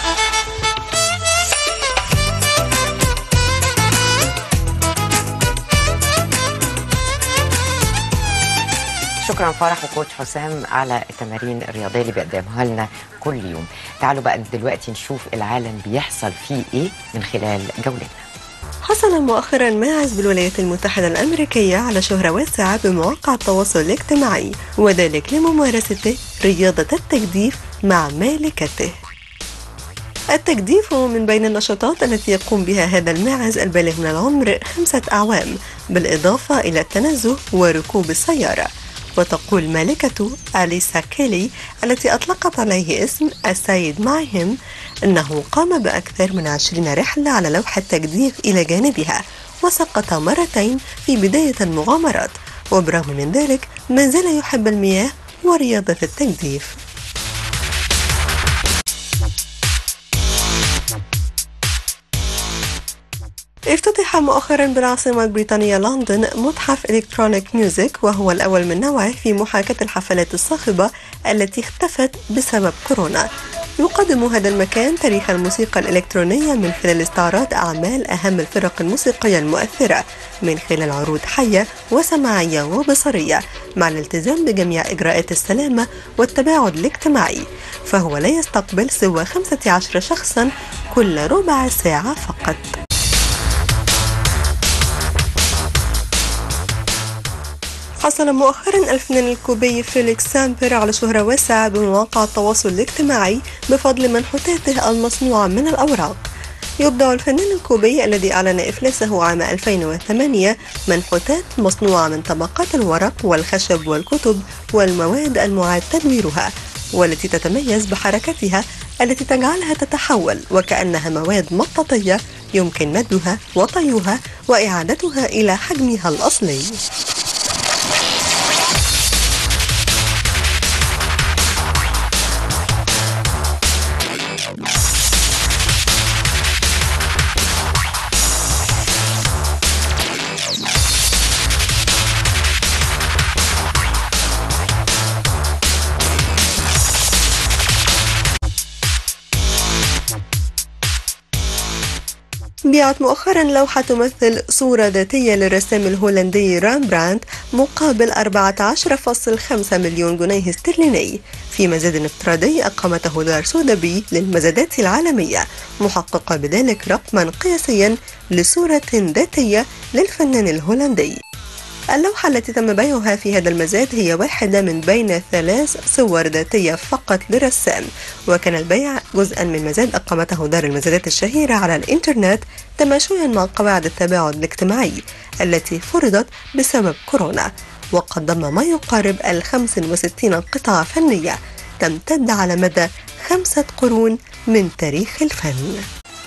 شكرا فرح وكوتش حسام على التمارين الرياضيه اللي بيقدمها لنا كل يوم تعالوا بقى دلوقتي نشوف العالم بيحصل فيه ايه من خلال جولتنا حصل مؤخرا ماعز بالولايات المتحدة الأمريكية على شهرة واسعة بمواقع التواصل الاجتماعي وذلك لممارسته رياضة التجديف مع مالكته التجديف هو من بين النشاطات التي يقوم بها هذا الماعز البالغ من العمر خمسة أعوام بالإضافة إلى التنزه وركوب السيارة وتقول مالكة أليسا كيلي التي أطلقت عليه اسم السيد معهم أنه قام بأكثر من عشرين رحلة على لوح التجديف إلى جانبها وسقط مرتين في بداية المغامرات وبرغم من ذلك ما زال يحب المياه ورياضة التجديف افتتح مؤخرا بالعاصمة البريطانية لندن متحف إلكترونيك ميوزك وهو الأول من نوعه في محاكاة الحفلات الصاخبة التي اختفت بسبب كورونا يقدم هذا المكان تاريخ الموسيقى الإلكترونية من خلال استعراض أعمال أهم الفرق الموسيقية المؤثرة من خلال عروض حية وسماعية وبصرية مع الالتزام بجميع إجراءات السلامة والتباعد الاجتماعي فهو لا يستقبل سوى 15 شخصا كل ربع ساعة فقط حصل مؤخرا الفنان الكوبي فيليكس سامبر على شهرة واسعة بمواقع التواصل الاجتماعي بفضل منحوتاته المصنوعة من الأوراق يبدع الفنان الكوبي الذي أعلن إفلاسه عام 2008 منحوتات مصنوعة من طبقات الورق والخشب والكتب والمواد المعاد تدويرها والتي تتميز بحركتها التي تجعلها تتحول وكأنها مواد مطاطية يمكن مدها وطيها وإعادتها إلى حجمها الأصلي بيعت مؤخرا لوحة تمثل صورة ذاتية للرسام الهولندي رامبراند مقابل 14.5 مليون جنيه استرليني في مزاد افتراضي أقامته دار سودبي للمزادات العالمية محققة بذلك رقما قياسيا لصورة ذاتية للفنان الهولندي اللوحة التي تم بيعها في هذا المزاد هي واحدة من بين ثلاث صور ذاتية فقط لرسام وكان البيع جزءا من مزاد أقامته دار المزادات الشهيرة على الإنترنت تماشيا مع قواعد التباعد الاجتماعي التي فرضت بسبب كورونا وقد ضم ما يقارب ال 65 قطعة فنية تمتد على مدى خمسة قرون من تاريخ الفن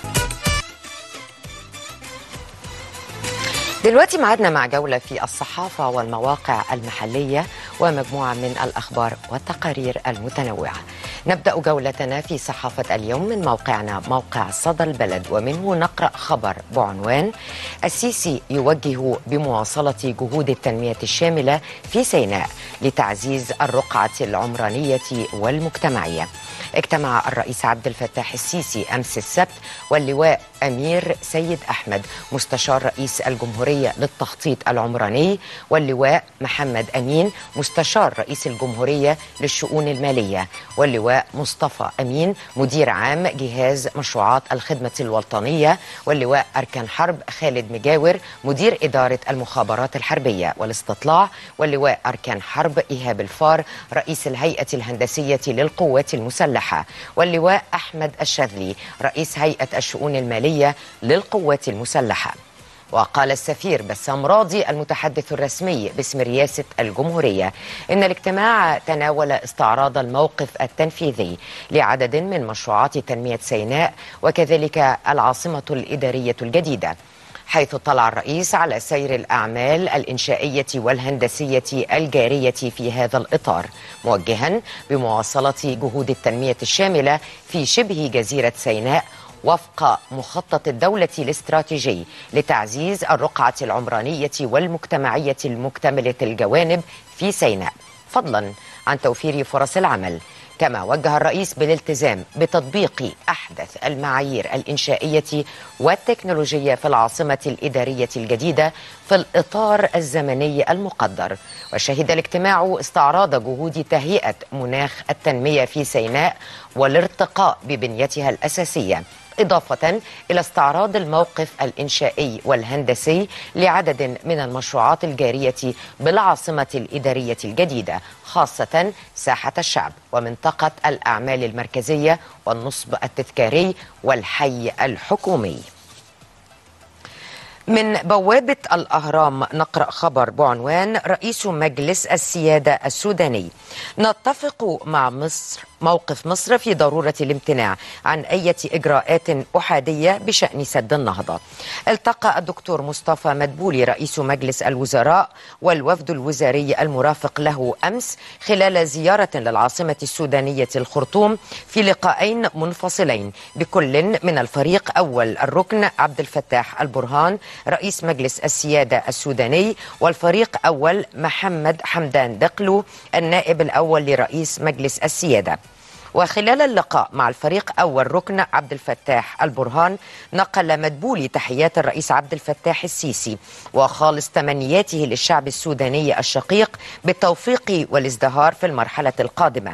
دلوقتي معادنا مع جولة في الصحافة والمواقع المحلية ومجموعة من الأخبار والتقارير المتنوعة نبدأ جولتنا في صحافة اليوم من موقعنا موقع صدى البلد ومنه نقرأ خبر بعنوان السيسي يوجه بمواصلة جهود التنمية الشاملة في سيناء لتعزيز الرقعة العمرانية والمجتمعية اجتمع الرئيس عبد الفتاح السيسي امس السبت واللواء امير سيد احمد مستشار رئيس الجمهوريه للتخطيط العمراني واللواء محمد امين مستشار رئيس الجمهوريه للشؤون الماليه واللواء مصطفى امين مدير عام جهاز مشروعات الخدمه الوطنيه واللواء اركان حرب خالد مجاور مدير اداره المخابرات الحربيه والاستطلاع واللواء اركان حرب ايهاب الفار رئيس الهيئه الهندسيه للقوات المسلحه واللواء احمد الشاذلي رئيس هيئه الشؤون الماليه للقوات المسلحه وقال السفير بسام راضي المتحدث الرسمي باسم رئاسة الجمهورية إن الاجتماع تناول استعراض الموقف التنفيذي لعدد من مشروعات تنمية سيناء وكذلك العاصمة الإدارية الجديدة حيث اطلع الرئيس على سير الأعمال الإنشائية والهندسية الجارية في هذا الإطار موجها بمواصلة جهود التنمية الشاملة في شبه جزيرة سيناء وفق مخطط الدولة الاستراتيجي لتعزيز الرقعة العمرانية والمجتمعية المكتملة الجوانب في سيناء فضلا عن توفير فرص العمل كما وجه الرئيس بالالتزام بتطبيق احدث المعايير الانشائيه والتكنولوجيه في العاصمه الاداريه الجديده في الاطار الزمني المقدر وشهد الاجتماع استعراض جهود تهيئه مناخ التنميه في سيناء والارتقاء ببنيتها الاساسيه إضافة إلى استعراض الموقف الإنشائي والهندسي لعدد من المشروعات الجارية بالعاصمة الإدارية الجديدة خاصة ساحة الشعب ومنطقة الأعمال المركزية والنصب التذكاري والحي الحكومي من بوابة الأهرام نقرأ خبر بعنوان رئيس مجلس السيادة السوداني نتفق مع مصر موقف مصر في ضرورة الامتناع عن أي إجراءات أحادية بشأن سد النهضة التقى الدكتور مصطفى مدبولي رئيس مجلس الوزراء والوفد الوزاري المرافق له أمس خلال زيارة للعاصمة السودانية الخرطوم في لقاءين منفصلين بكل من الفريق أول الركن عبد الفتاح البرهان رئيس مجلس السيادة السوداني والفريق أول محمد حمدان دقلو النائب الأول لرئيس مجلس السيادة وخلال اللقاء مع الفريق أول ركن عبد الفتاح البرهان نقل مدبولي تحيات الرئيس عبد الفتاح السيسي وخالص تمنياته للشعب السوداني الشقيق بالتوفيق والازدهار في المرحلة القادمة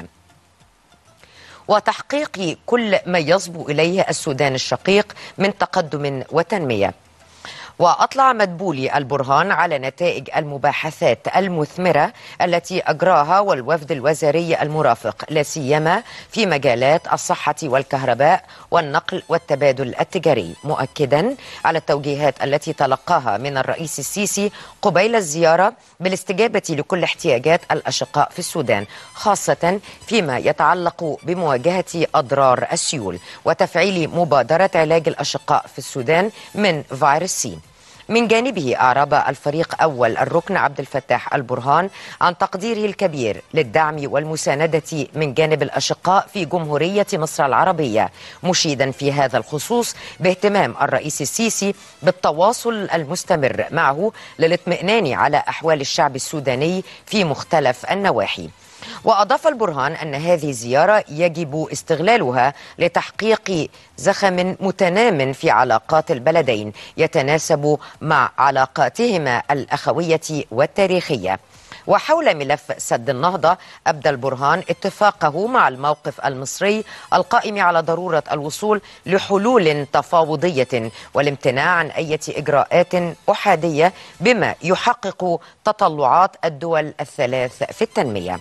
وتحقيق كل ما يصبو إليه السودان الشقيق من تقدم وتنمية وأطلع مدبولي البرهان على نتائج المباحثات المثمرة التي أجراها والوفد الوزاري المرافق لا سيما في مجالات الصحة والكهرباء والنقل والتبادل التجاري مؤكدا على التوجيهات التي تلقاها من الرئيس السيسي قبيل الزيارة بالاستجابة لكل احتياجات الأشقاء في السودان خاصة فيما يتعلق بمواجهة أضرار السيول وتفعيل مبادرة علاج الأشقاء في السودان من فيروس سي من جانبه أعرب الفريق أول الركن عبد الفتاح البرهان عن تقديره الكبير للدعم والمساندة من جانب الأشقاء في جمهورية مصر العربية مشيدا في هذا الخصوص باهتمام الرئيس السيسي بالتواصل المستمر معه للاطمئنان على أحوال الشعب السوداني في مختلف النواحي وأضاف البرهان أن هذه الزيارة يجب استغلالها لتحقيق زخم متنام في علاقات البلدين يتناسب مع علاقاتهما الأخوية والتاريخية وحول ملف سد النهضة أبدى البرهان اتفاقه مع الموقف المصري القائم على ضرورة الوصول لحلول تفاوضية والامتناع عن أي إجراءات أحادية بما يحقق تطلعات الدول الثلاث في التنمية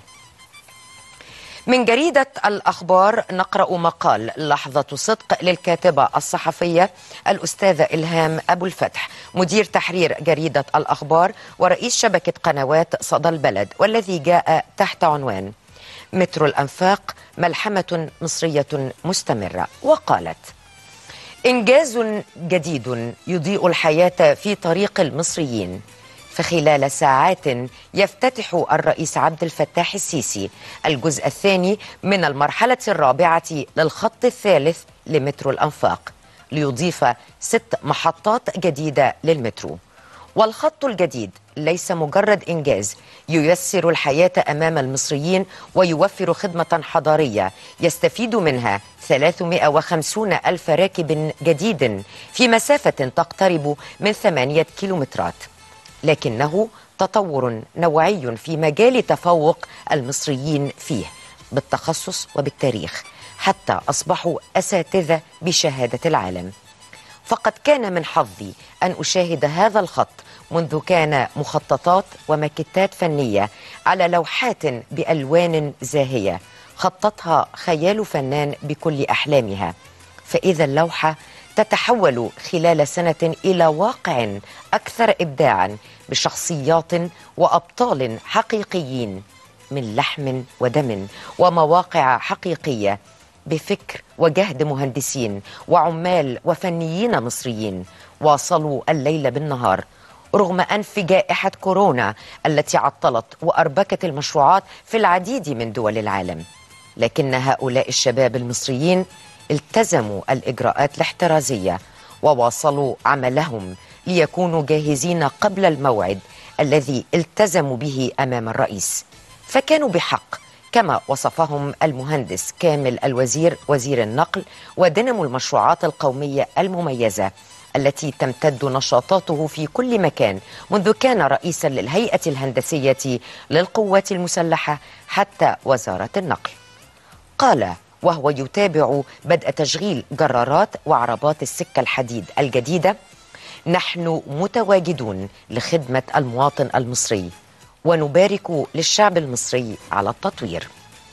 من جريدة الأخبار نقرأ مقال لحظة صدق للكاتبة الصحفية الأستاذة إلهام أبو الفتح مدير تحرير جريدة الأخبار ورئيس شبكة قنوات صدى البلد والذي جاء تحت عنوان مترو الأنفاق ملحمة مصرية مستمرة وقالت إنجاز جديد يضيء الحياة في طريق المصريين فخلال ساعات يفتتح الرئيس عبد الفتاح السيسي الجزء الثاني من المرحلة الرابعة للخط الثالث لمترو الأنفاق ليضيف ست محطات جديدة للمترو والخط الجديد ليس مجرد إنجاز ييسر الحياة أمام المصريين ويوفر خدمة حضارية يستفيد منها 350 ألف راكب جديد في مسافة تقترب من ثمانية كيلومترات لكنه تطور نوعي في مجال تفوق المصريين فيه بالتخصص وبالتاريخ حتى اصبحوا اساتذه بشهاده العالم فقد كان من حظي ان اشاهد هذا الخط منذ كان مخططات وماكتات فنيه على لوحات بالوان زاهيه خططها خيال فنان بكل احلامها فاذا اللوحه تتحول خلال سنة إلى واقع أكثر إبداعا بشخصيات وأبطال حقيقيين من لحم ودم ومواقع حقيقية بفكر وجهد مهندسين وعمال وفنيين مصريين واصلوا الليل بالنهار رغم أنف جائحة كورونا التي عطلت وأربكت المشروعات في العديد من دول العالم لكن هؤلاء الشباب المصريين التزموا الإجراءات الاحترازية وواصلوا عملهم ليكونوا جاهزين قبل الموعد الذي التزموا به أمام الرئيس فكانوا بحق كما وصفهم المهندس كامل الوزير وزير النقل ودينامو المشروعات القومية المميزة التي تمتد نشاطاته في كل مكان منذ كان رئيسا للهيئة الهندسية للقوات المسلحة حتى وزارة النقل قال وهو يتابع بدء تشغيل جرارات وعربات السكة الحديد الجديدة نحن متواجدون لخدمة المواطن المصري ونبارك للشعب المصري على التطوير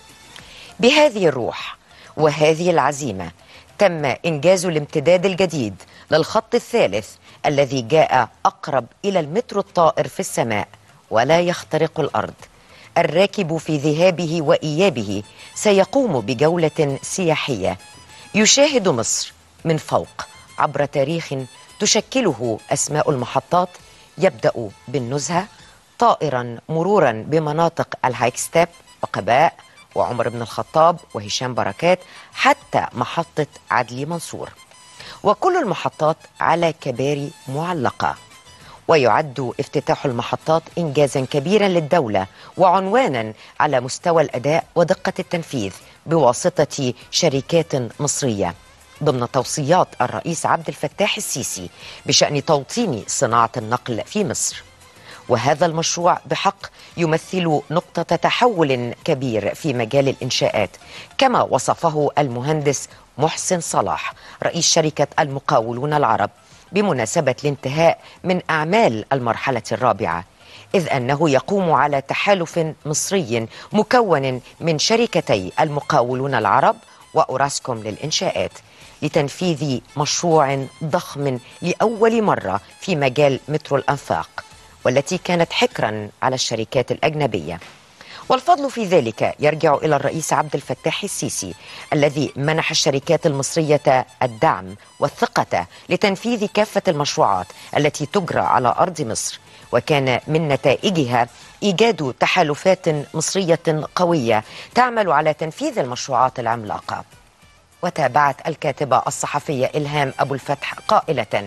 بهذه الروح وهذه العزيمة تم إنجاز الامتداد الجديد للخط الثالث الذي جاء أقرب إلى المترو الطائر في السماء ولا يخترق الأرض الراكب في ذهابه وإيابه سيقوم بجولة سياحية يشاهد مصر من فوق عبر تاريخ تشكله أسماء المحطات يبدأ بالنزهة طائرا مرورا بمناطق الهايك ستيب وقباء وعمر بن الخطاب وهشام بركات حتى محطة عدلي منصور وكل المحطات على كباري معلقة ويعد افتتاح المحطات إنجازا كبيرا للدولة وعنوانا على مستوى الأداء ودقة التنفيذ بواسطة شركات مصرية ضمن توصيات الرئيس عبد الفتاح السيسي بشأن توطين صناعة النقل في مصر وهذا المشروع بحق يمثل نقطة تحول كبير في مجال الإنشاءات كما وصفه المهندس محسن صلاح رئيس شركة المقاولون العرب بمناسبة الانتهاء من أعمال المرحلة الرابعة إذ أنه يقوم على تحالف مصري مكون من شركتي المقاولون العرب وأوراسكوم للإنشاءات لتنفيذ مشروع ضخم لأول مرة في مجال مترو الأنفاق والتي كانت حكرا على الشركات الأجنبية والفضل في ذلك يرجع إلى الرئيس عبد الفتاح السيسي الذي منح الشركات المصرية الدعم والثقة لتنفيذ كافة المشروعات التي تجرى على أرض مصر وكان من نتائجها إيجاد تحالفات مصرية قوية تعمل على تنفيذ المشروعات العملاقة وتابعت الكاتبة الصحفية إلهام أبو الفتح قائلة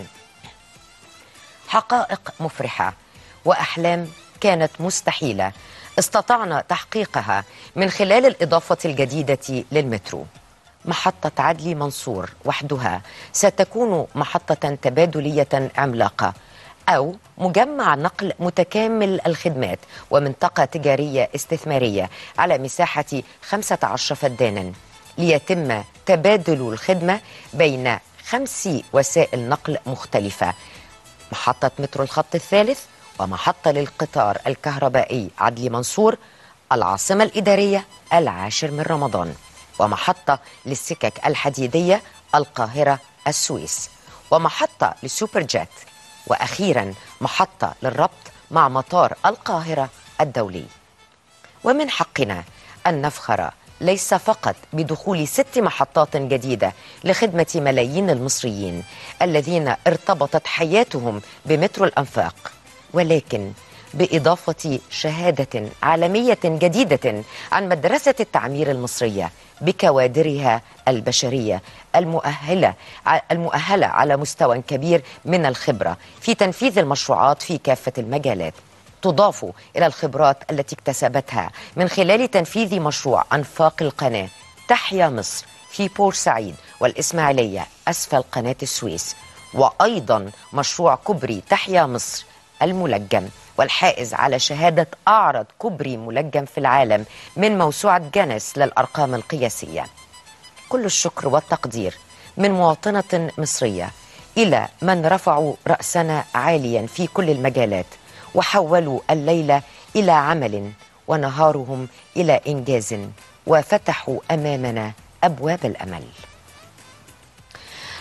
حقائق مفرحة وأحلام كانت مستحيلة استطعنا تحقيقها من خلال الإضافة الجديدة للمترو محطة عدلي منصور وحدها ستكون محطة تبادلية عملاقة أو مجمع نقل متكامل الخدمات ومنطقة تجارية استثمارية على مساحة 15 فدانا ليتم تبادل الخدمة بين خمس وسائل نقل مختلفة محطة مترو الخط الثالث ومحطة للقطار الكهربائي عدلي منصور العاصمة الإدارية العاشر من رمضان ومحطة للسكك الحديدية القاهرة السويس ومحطة للسوبر جيت وأخيرا محطة للربط مع مطار القاهرة الدولي ومن حقنا أن نفخر ليس فقط بدخول ست محطات جديدة لخدمة ملايين المصريين الذين ارتبطت حياتهم بمترو الأنفاق ولكن بإضافة شهادة عالمية جديدة عن مدرسة التعمير المصرية بكوادرها البشرية المؤهلة المؤهلة على مستوى كبير من الخبرة في تنفيذ المشروعات في كافة المجالات تضاف إلى الخبرات التي اكتسبتها من خلال تنفيذ مشروع أنفاق القناة تحيا مصر في بورسعيد والإسماعيلية أسفل قناة السويس وأيضا مشروع كوبري تحيا مصر الملجم والحائز على شهادة أعرض كوبري ملجم في العالم من موسوعة جانس للأرقام القياسية كل الشكر والتقدير من مواطنة مصرية إلى من رفعوا رأسنا عاليا في كل المجالات وحولوا الليل إلى عمل ونهارهم إلى إنجاز وفتحوا أمامنا أبواب الأمل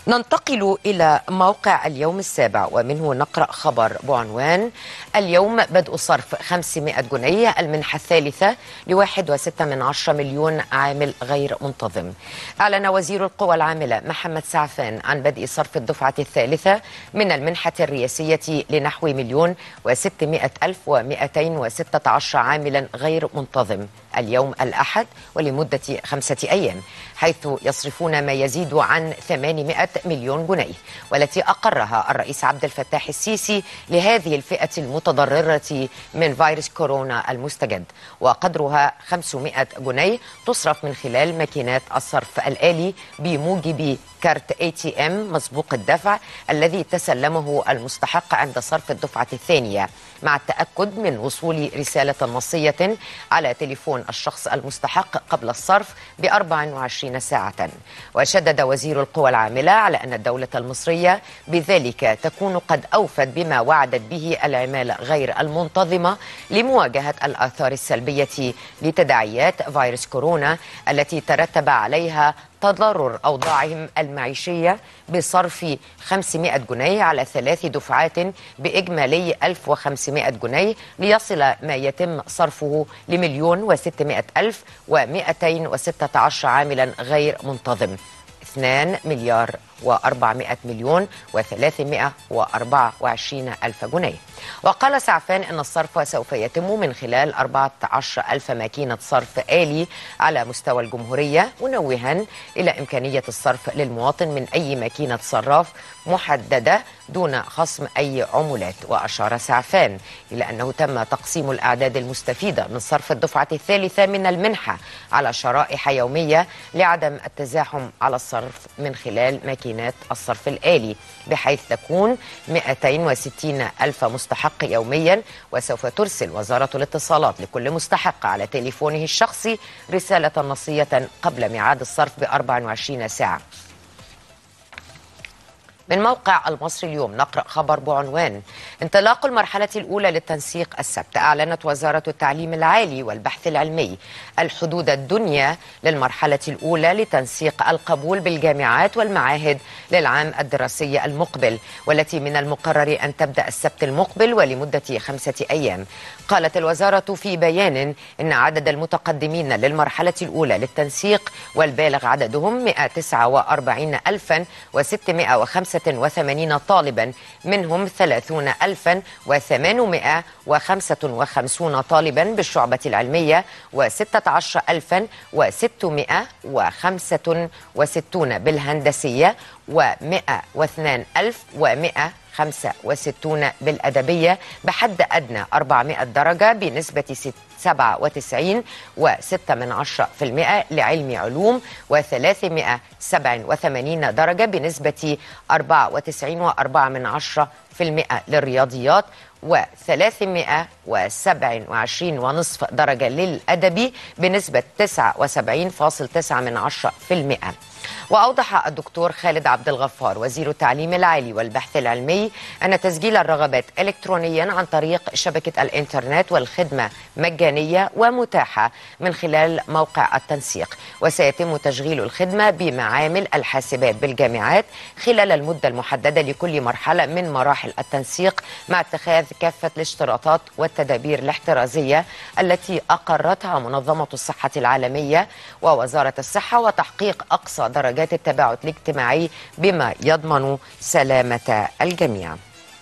ننتقل إلى موقع اليوم السابع ومنه نقرأ خبر بعنوان اليوم بدء صرف 500 جنيه المنحة الثالثة لواحد وستة من عشرة مليون عامل غير منتظم أعلن وزير القوى العاملة محمد سعفان عن بدء صرف الدفعة الثالثة من المنحة الرئاسية لنحو مليون وستمائة ألف ومائتين وستة عشر عاملا غير منتظم اليوم الأحد ولمدة خمسة أيام حيث يصرفون ما يزيد عن 800 مليون جنيه والتي أقرها الرئيس عبد الفتاح السيسي لهذه الفئة المتضررة من فيروس كورونا المستجد وقدرها 500 جنيه تصرف من خلال ماكينات الصرف الآلي بموجب كارت اي تي ام مسبوق الدفع الذي تسلمه المستحق عند صرف الدفعة الثانية مع التأكد من وصول رسالة نصية على تليفون الشخص المستحق قبل الصرف ب 24 ساعة وشدد وزير القوى العاملة على أن الدولة المصرية بذلك تكون قد أوفت بما وعدت به العمالة غير المنتظمة لمواجهة الآثار السلبية لتداعيات فيروس كورونا التي ترتب عليها تضرر أوضاعهم المعيشية بصرف 500 جنيه على ثلاث دفعات بإجمالي 1500 جنيه ليصل ما يتم صرفه لمليون وستمائة ألف ومائتين وستة عشر عاملا غير منتظم 2 مليار و400 مليون و324 ألف جنيه وقال سعفان أن الصرف سوف يتم من خلال 14 ألف ماكينة صرف آلي على مستوى الجمهورية منوها إلى إمكانية الصرف للمواطن من أي ماكينة صراف محددة دون خصم أي عمولات وأشار سعفان إلى أنه تم تقسيم الأعداد المستفيدة من صرف الدفعة الثالثة من المنحة على شرائح يومية لعدم التزاحم على الصرف من خلال ماكينات الصرف الآلي بحيث تكون 260 ألف مستحق يوميا وسوف ترسل وزارة الاتصالات لكل مستحق على تليفونه الشخصي رسالة نصية قبل ميعاد الصرف ب 24 ساعة من موقع المصري اليوم نقرأ خبر بعنوان انطلاق المرحلة الأولى للتنسيق السبت أعلنت وزارة التعليم العالي والبحث العلمي الحدود الدنيا للمرحلة الأولى لتنسيق القبول بالجامعات والمعاهد للعام الدراسي المقبل والتي من المقرر أن تبدأ السبت المقبل ولمدة خمسة أيام قالت الوزارة في بيان إن عدد المتقدمين للمرحلة الأولى للتنسيق والبالغ عددهم 144685 طالبا منهم 30855 طالبا بالشعبة العلمية و16665 بالهندسية و102100 65 بالأدبية بحد أدنى 400 درجة بنسبة 97 و6 من عشرة في المئة لعلم علوم و387 درجة بنسبة 94 و4 من عشرة في المئة للرياضيات و327 ونصف درجة للأدبي بنسبة 79.9 من عشرة في المئة وأوضح الدكتور خالد عبد الغفار وزير التعليم العالي والبحث العلمي أن تسجيل الرغبات إلكترونيا عن طريق شبكة الإنترنت والخدمة مجانية ومتاحة من خلال موقع التنسيق وسيتم تشغيل الخدمة بمعامل الحاسبات بالجامعات خلال المدة المحددة لكل مرحلة من مراحل التنسيق مع اتخاذ كافة الاشتراطات والتدابير الاحترازية التي أقرتها منظمة الصحة العالمية ووزارة الصحة وتحقيق أقصى درجات التباعد الاجتماعي بما يضمن سلامة الجميع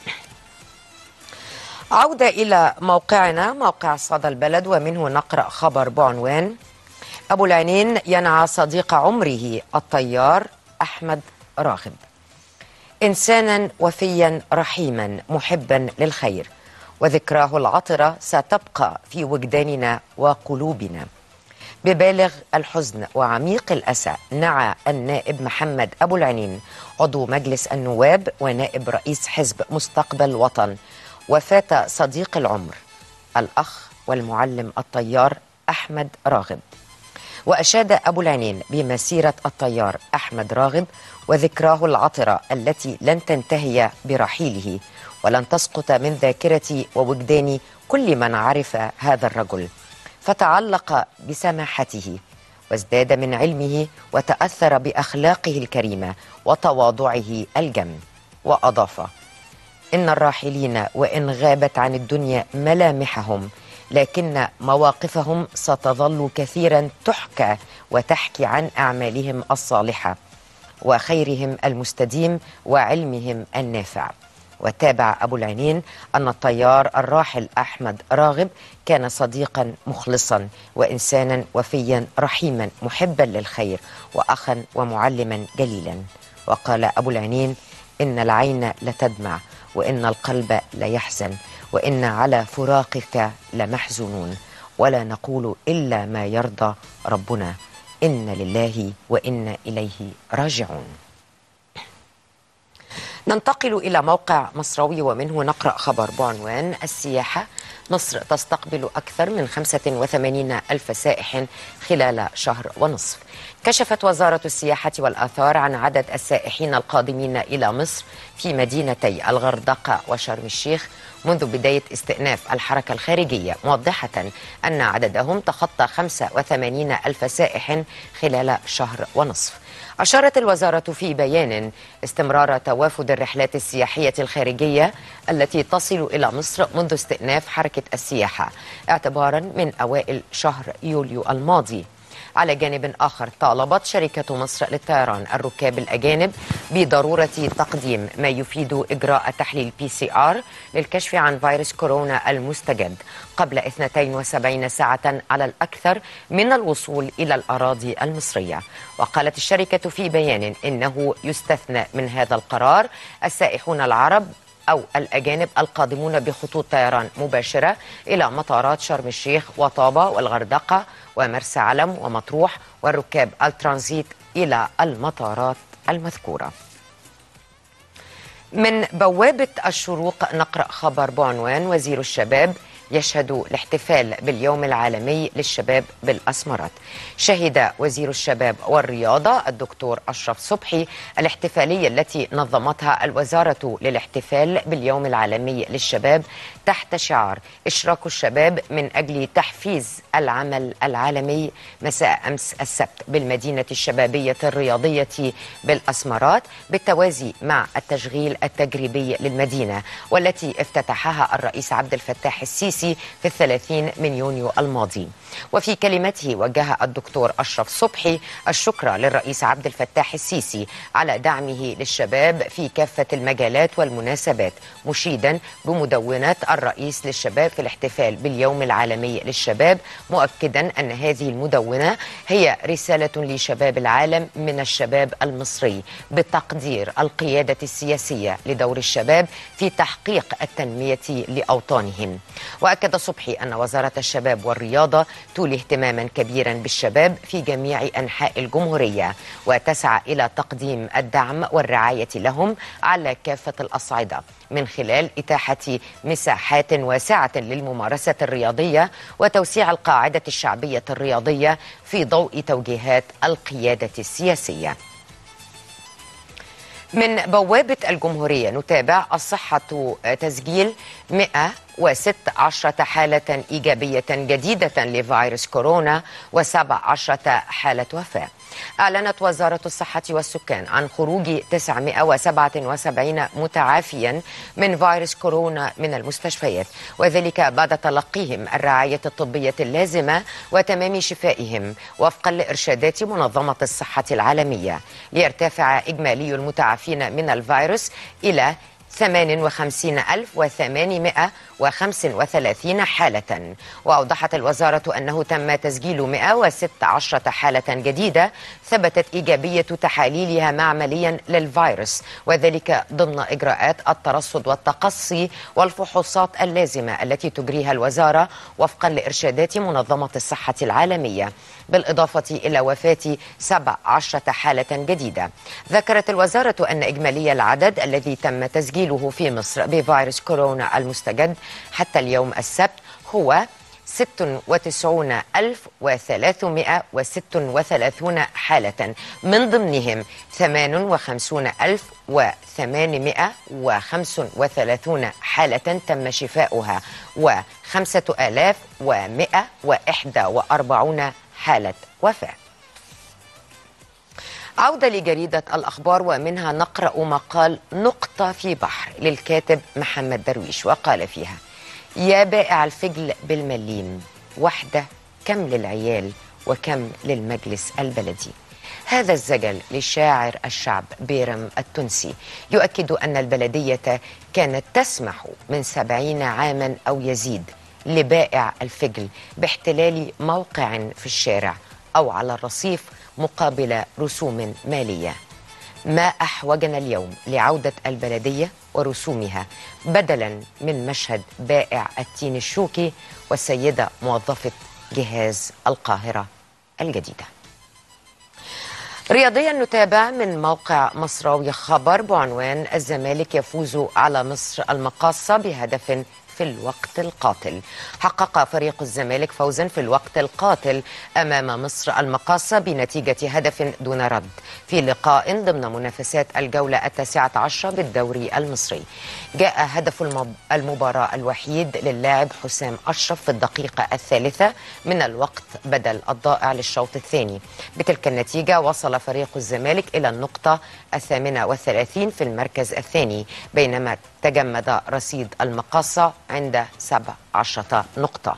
عودة إلى موقعنا موقع صدى البلد ومنه نقرأ خبر بعنوان أبو العينين ينعى صديق عمره الطيار أحمد راغب إنسانا وفيا رحيما محبا للخير وذكراه العطرة ستبقى في وجداننا وقلوبنا ببالغ الحزن وعميق الأسى نعى النائب محمد أبو العنين عضو مجلس النواب ونائب رئيس حزب مستقبل وطن وفاة صديق العمر الأخ والمعلم الطيار أحمد راغب وأشاد أبو العنين بمسيرة الطيار أحمد راغب وذكراه العطرة التي لن تنتهي برحيله ولن تسقط من ذاكرة ووجدان كل من عرف هذا الرجل فتعلق بسماحته وازداد من علمه وتأثر بأخلاقه الكريمة وتواضعه الجم وأضاف إن الراحلين وإن غابت عن الدنيا ملامحهم لكن مواقفهم ستظل كثيرا تحكى وتحكي عن أعمالهم الصالحة وخيرهم المستديم وعلمهم النافع وتابع أبو العينين أن الطيار الراحل أحمد راغب كان صديقا مخلصا وإنسانا وفيا رحيما محبا للخير وأخا ومعلما جليلا وقال أبو العينين إن العين لتدمع وإن القلب ليحزن وإن على فراقك لمحزونون ولا نقول إلا ما يرضى ربنا إن لله وإنا إليه راجعون ننتقل إلى موقع مصراوي ومنه نقرأ خبر بعنوان السياحة مصر تستقبل أكثر من 85 ألف سائح خلال شهر ونصف كشفت وزارة السياحة والآثار عن عدد السائحين القادمين إلى مصر في مدينتي الغردقة وشرم الشيخ منذ بداية استئناف الحركة الخارجية موضحة أن عددهم تخطى 85 ألف سائح خلال شهر ونصف أشارت الوزارة في بيان استمرار توافد الرحلات السياحية الخارجية التي تصل إلى مصر منذ استئناف حركة السياحة اعتبارا من أوائل شهر يوليو الماضي على جانب آخر طالبت شركة مصر للطيران الركاب الأجانب بضرورة تقديم ما يفيد إجراء تحليل بي سي آر للكشف عن فيروس كورونا المستجد قبل 72 ساعة على الأكثر من الوصول إلى الأراضي المصرية وقالت الشركة في بيان إنه يستثنى من هذا القرار السائحون العرب أو الأجانب القادمون بخطوط طيران مباشرة إلى مطارات شرم الشيخ وطابة والغردقة ومرسى علم ومطروح والركاب الترانزيت إلى المطارات المذكورة من بوابة الشروق نقرأ خبر بعنوان وزير الشباب يشهد الاحتفال باليوم العالمي للشباب بالأسمرات شهد وزير الشباب والرياضة الدكتور أشرف صبحي الاحتفالية التي نظمتها الوزارة للاحتفال باليوم العالمي للشباب تحت شعار إشراك الشباب من أجل تحفيز العمل العالمي مساء أمس السبت بالمدينة الشبابية الرياضية بالأسمرات بالتوازي مع التشغيل التجريبي للمدينة والتي افتتحها الرئيس عبد الفتاح السيسي في الثلاثين من يونيو الماضي وفي كلمته وجه الدكتور أشرف صبحي الشكر للرئيس عبد الفتاح السيسي على دعمه للشباب في كافة المجالات والمناسبات مشيدا بمدونة الرئيس للشباب في الاحتفال باليوم العالمي للشباب مؤكدا أن هذه المدونة هي رسالة لشباب العالم من الشباب المصري بتقدير القيادة السياسية لدور الشباب في تحقيق التنمية لأوطانهم وأكد صبحي أن وزارة الشباب والرياضة تولي اهتماما كبيرا بالشباب في جميع أنحاء الجمهورية وتسعى إلى تقديم الدعم والرعاية لهم على كافة الأصعدة من خلال إتاحة مساحات واسعة للممارسة الرياضية وتوسيع القاعدة الشعبية الرياضية في ضوء توجيهات القيادة السياسية من بوابة الجمهورية نتابع الصحة تسجيل 116 حالة إيجابية جديدة لفيروس كورونا و17 حالة وفاة أعلنت وزارة الصحة والسكان عن خروج 977 متعافيا من فيروس كورونا من المستشفيات وذلك بعد تلقيهم الرعاية الطبية اللازمة وتمام شفائهم وفقا لإرشادات منظمة الصحة العالمية ليرتفع إجمالي المتعافين من الفيروس إلى 58835 حالة وأوضحت الوزارة أنه تم تسجيل 116 حالة جديدة ثبتت إيجابية تحاليلها معمليا للفيروس وذلك ضمن إجراءات الترصد والتقصي والفحوصات اللازمة التي تجريها الوزارة وفقا لإرشادات منظمة الصحة العالمية بالإضافة إلى وفاة 17 حالة جديدة ذكرت الوزارة أن إجمالي العدد الذي تم تسجيله في مصر بفيروس كورونا المستجد حتى اليوم السبت هو 96336 حالة من ضمنهم 58835 حالة تم شفاؤها و5141 حالة وفاة عودة لجريدة الأخبار ومنها نقرأ مقال نقطة في بحر للكاتب محمد درويش وقال فيها يا بائع الفجل بالمليم واحدة كم للعيال وكم للمجلس البلدي هذا الزجل للشاعر الشعب بيرم التونسي يؤكد أن البلدية كانت تسمح من سبعين عاما أو يزيد لبائع الفجل باحتلال موقع في الشارع أو على الرصيف مقابل رسوم مالية ما أحوجنا اليوم لعودة البلدية ورسومها بدلا من مشهد بائع التين الشوكي والسيدة موظفة جهاز القاهرة الجديدة رياضيا نتابع من موقع مصراوي خبر بعنوان الزمالك يفوز على مصر المقاصة بهدف في الوقت القاتل حقق فريق الزمالك فوزا في الوقت القاتل أمام مصر المقاصة بنتيجة هدف دون رد في لقاء ضمن منافسات الجولة التاسعة عشر بالدوري المصري جاء هدف المب- المباراة الوحيد للاعب حسام أشرف في الدقيقة الثالثة من الوقت بدل الضائع للشوط الثاني بتلك النتيجة وصل فريق الزمالك إلى النقطة الثامنة والثلاثين في المركز الثاني بينما تجمد رصيد المقاصة عند سبع عشرة نقطة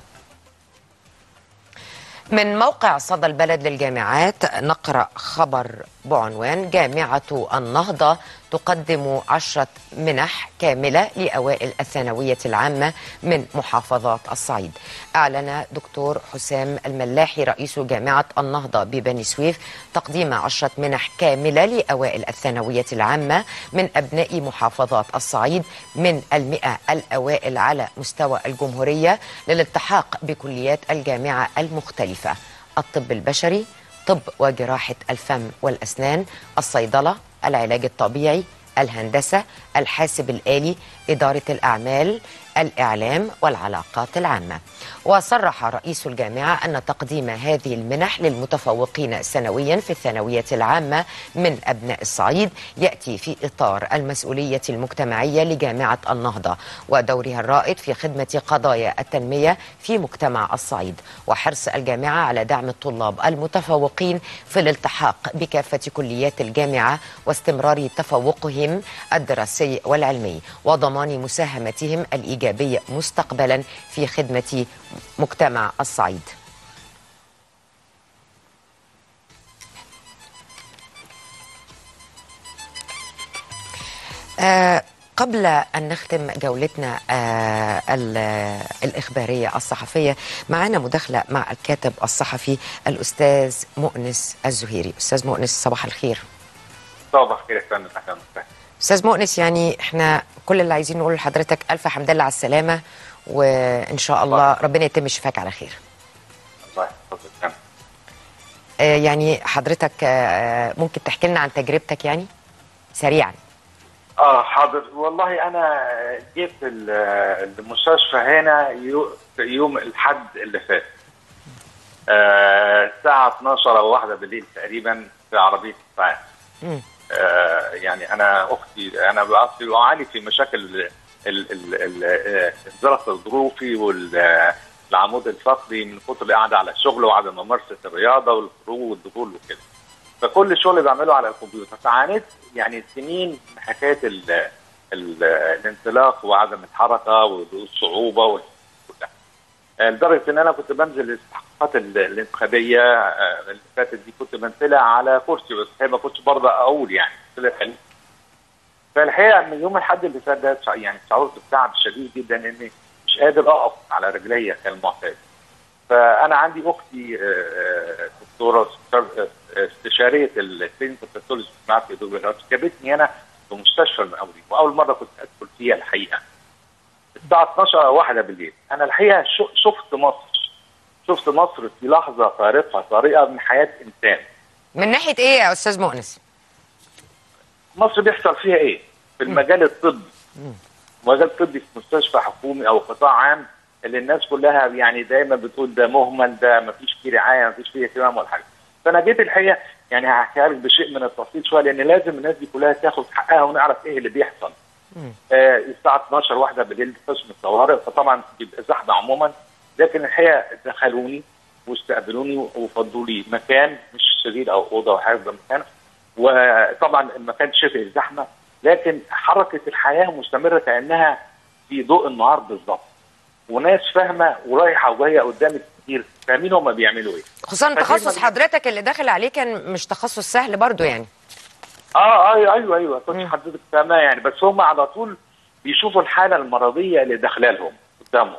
من موقع صدى البلد للجامعات نقرأ خبر بعنوان جامعة النهضة تقدم عشرة منح كاملة لأوائل الثانوية العامة من محافظات الصعيد أعلن دكتور حسام الملاحي رئيس جامعة النهضة ببني سويف تقديم عشرة منح كاملة لأوائل الثانوية العامة من أبناء محافظات الصعيد من المئة الأوائل على مستوى الجمهورية للالتحاق بكليات الجامعة المختلفة الطب البشري طب وجراحة الفم والأسنان الصيدلة العلاج الطبيعي الهندسة الحاسب الآلي إدارة الأعمال الإعلام والعلاقات العامة وصرح رئيس الجامعة أن تقديم هذه المنح للمتفوقين سنويا في الثانوية العامة من أبناء الصعيد يأتي في إطار المسؤولية المجتمعية لجامعة النهضة ودورها الرائد في خدمة قضايا التنمية في مجتمع الصعيد وحرص الجامعة على دعم الطلاب المتفوقين في الالتحاق بكافة كليات الجامعة واستمرار تفوقهم الدراسي والعلمي وضمان مساهمتهم الإيجابية مستقبلا في خدمة مجتمع الصعيد آه قبل أن نختم جولتنا آه ال- الإخبارية الصحفية معنا مداخلة مع الكاتب الصحفي الأستاذ مؤنس الزهيري أستاذ مؤنس صباح الخير صباح الخير يا فندم اهلا وسهلا أستاذ مؤنس يعني إحنا كل اللي عايزين نقوله لحضرتك ألف حمد لله على السلامة وإن شاء الله ربنا يتم شفاك على خير الله يحفظك يا فندم. آه يعني حضرتك آه ممكن تحكي لنا عن تجربتك يعني سريعا اه حاضر والله انا جيت ال- المستشفى هنا يو- يوم الحد اللي فات آه، الساعة 12 أو واحدة بالليل تقريبا في عربية إسعاف. مم. آه، يعني أنا أختي أنا بأصلي بعاني في مشاكل ال- ال- ال- ال- آه، الزلق الظروفي والعمود الفقري من كتر القعدة على الشغل وعدم ممارسة الرياضة والخروج والدخول وكده. فكل شغل بعمله على الكمبيوتر فعانيت يعني سنين من حكايه ال ال الانطلاق وعدم الحركه والصعوبه وال- كلها. آه، لدرجه ان انا كنت بنزل الاستحقاقات ال- الانتخابيه آه، اللي فاتت دي كنت بنزلها على كرسي بس هي ما كنتش برضه اقول يعني كنت بنزل. فالحقيقه من يوم الحد اللي فات ده شع- يعني شعرت بتعب شديد جدا اني مش قادر اقف على رجلي كالمعتاد. فانا عندي اختي آه، آه، دكتوره استشار- آه، استشاريه الكلينيكال باثولوجي في معهد ايدوبيلات جابتني هنا في مستشفى المقاولين واول مره كنت ادخل فيها الحقيقه الساعه 12 أو واحدة بالليل انا الحقيقه شو- شفت مصر شفت مصر في لحظه فارقه طريقه من حياه انسان من ناحية إيه يا أستاذ مؤنس؟ مصر بيحصل فيها ايه؟ في المجال الطبي مجال طبي في مستشفى حكومي او قطاع عام اللي الناس كلها يعني دايما بتقول ده مهمل ده ما فيش فيه رعايه ما فيش فيه اهتمام ولا حاجه فانا جيت الحقيقه يعني هحكيها لك بشيء من التفصيل شويه لان لازم الناس دي كلها تاخد حقها ونعرف ايه اللي بيحصل آه الساعه 12 واحده بالليل في قسم الطوارئ فطبعا بيبقى زحمه عموما لكن الحقيقه دخلوني واستقبلوني وفضوا لي مكان مش سرير او اوضه او حاجه ده مكان وطبعا المكان شبه زحمه لكن حركه الحياه مستمره كانها في ضوء النهار بالظبط وناس فاهمه ورايحه وجايه قدامك كتير فاهمين هم بيعملوا ايه خصوصا فدي تخصص ما- حضرتك اللي داخل عليه كان مش تخصص سهل برضو يعني اه ايوه ايوه ايوه كنت حضرتك فاهمه يعني بس هم على طول بيشوفوا الحاله المرضيه اللي داخله لهم قدامهم.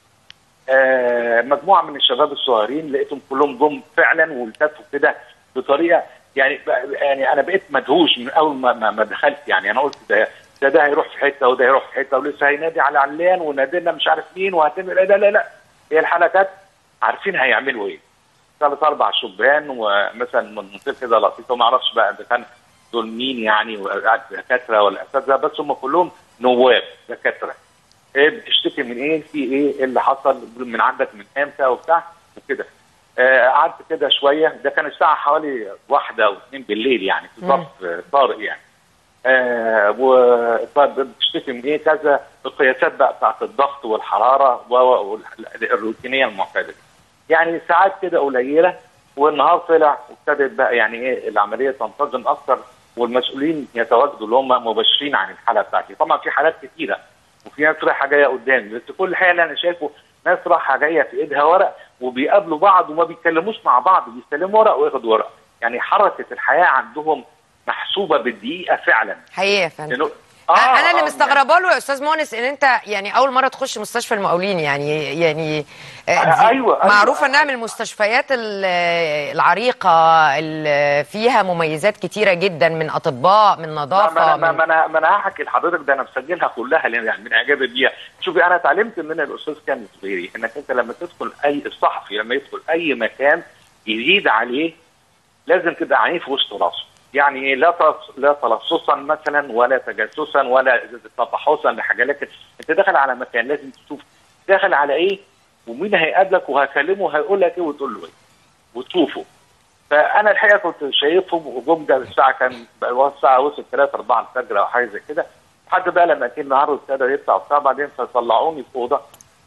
آه مجموعه من الشباب الصغيرين لقيتهم كلهم جم فعلا والتفوا كده بطريقه يعني يعني انا بقيت مدهوش من اول ما ما, ما دخلت يعني انا قلت ده ده ده هيروح في حته وده هيروح في حته ولسه هينادي على علان ونادينا مش عارف مين وهتعمل لا لا لا هي الحلقات عارفين هيعملوا ايه. ثلاث اربع شبان ومثلا من منطقه كده لطيفه ما اعرفش بقى اذا كان دول مين يعني دكاتره ولا اساتذه بس هم كلهم نواب دكاتره ايه بتشتكي من ايه في ايه إيه اللي حصل من عندك من امتى وبتاع وكده آه، قعدت كده شويه ده كان الساعه حوالي واحدة او اثنين بالليل يعني في ظرف آه، طارئ يعني آه و طيب بتشتكي من ايه كذا القياسات بقى بتاعت الضغط والحراره و- و- والروتينيه المعتاده يعني ساعات كده قليله والنهار طلع وابتدت بقى يعني ايه العمليه تنتظم اكتر والمسؤولين يتواجدوا اللي هم مباشرين عن الحاله بتاعتي طبعا في حالات كتيره وفي ناس رايحه جايه قدامي بس كل حاجه اللي انا شايفه ناس رايحه جايه في ايدها ورق وبيقابلوا بعض وما بيتكلموش مع بعض بيستلموا ورق وياخدوا ورق يعني حركه الحياه عندهم محسوبه بالدقيقه فعلا حقيقه يا فندم لأنه- انا اللي آه، مستغربه له يا استاذ مونس ان انت يعني اول مره تخش مستشفى المقاولين يعني يعني آه، آه، دي أيوة، أيوة. معروفه انها من المستشفيات ال- العريقه اللي فيها مميزات كتيره جدا من اطباء من ما نظافه ما ما من ما انا ما انا هحكي لحضرتك ده انا مسجلها كلها لأن يعني من اعجابي بيها شوفي انا اتعلمت من الاستاذ كامل صغيري انك انت لما تدخل اي الصحفي لما يدخل اي مكان يزيد عليه لازم تبقى عينيه في وسط راسه يعني ايه لا تلص- لا تلصصا مثلا ولا تجسسا ولا تفحصا لحاجه لكن انت داخل على مكان لازم تشوف داخل على ايه ومين هيقابلك وهكلمه وهيقول لك ايه وتقول له ايه وتشوفه فانا الحقيقه كنت شايفهم وجم ده الساعه كان بقى الساعه وصل 3 4 الفجر او حاجه زي كده لحد بقى لما كان النهار ابتدى يطلع وبتاع بعدين فطلعوني في اوضه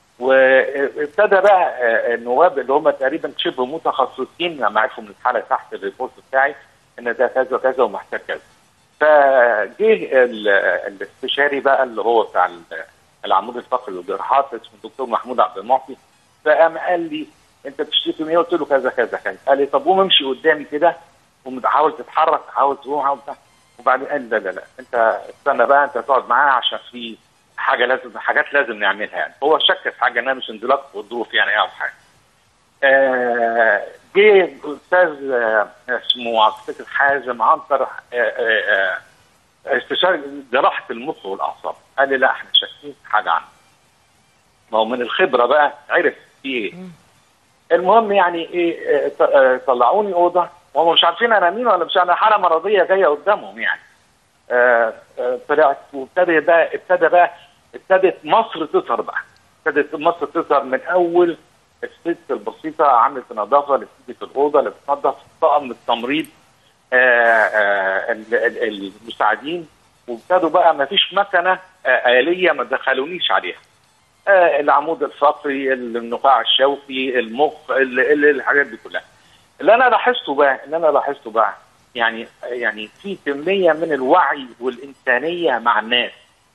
وابتدى بقى آه، النواب اللي هم تقريبا شبه متخصصين لما عرفوا من الحاله تحت الريبورت بتاعي ان ده كذا وكذا ومحتاج كذا فجه ال- الاستشاري بقى اللي هو بتاع ال- العمود الفقري والجراحات اسمه الدكتور محمود عبد المعطي فقام قال لي انت بتشتكي من ايه؟ قلت له كذا كذا كذا قال لي طب قوم امشي قدامي كده وحاول تتحرك حاول تقوم حاول بتاع وبعدين قال لي لا لا لا انت استنى بقى انت تقعد معايا عشان في حاجه لازم حاجات لازم نعملها يعني هو شك في حاجه انها مش انزلاق في الظروف يعني او حاجه آه، جه استاذ آه، اسمه افتكر حازم عنتر آه، آه، آه، استشاري جراحه المخ والاعصاب قال لي لا احنا شاكين في حاجه عنه ما هو من الخبره بقى عرف في ايه المهم يعني ايه آه، ط- آه، طلعوني اوضه وهم مش عارفين انا مين ولا مش انا حاله مرضيه جايه قدامهم يعني آه، آه، طلعت وابتدى بقى ابتدى بقى ابتدت مصر تظهر بقى ابتدت مصر تظهر من اول الست البسيطه عملت النظافه اللي بتيجي في الاوضه اللي بتنظف طاقم التمريض آه، آه، ال- ال- المساعدين وابتدوا بقى ما فيش مكنه آه، اليه ما دخلونيش عليها آه، العمود الفقري النقاع الشوكي المخ ال- ال- الحاجات دي كلها اللي انا لاحظته بقى اللي انا لاحظته بقى يعني يعني في كميه من الوعي والانسانيه مع الناس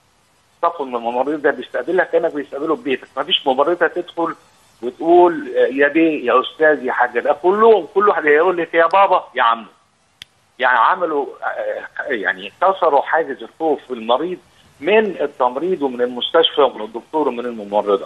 صف من الممرض ده بيستقبلك كانك بيستقبله في بيتك ما فيش ممرضه تدخل وتقول آه، يا بيه يا استاذ يا حاجه لا كلهم كل واحد يقول لك يا بابا يا عم يعني عملوا آه، يعني كسروا حاجز الخوف في المريض من التمريض ومن المستشفى ومن الدكتور ومن الممرضه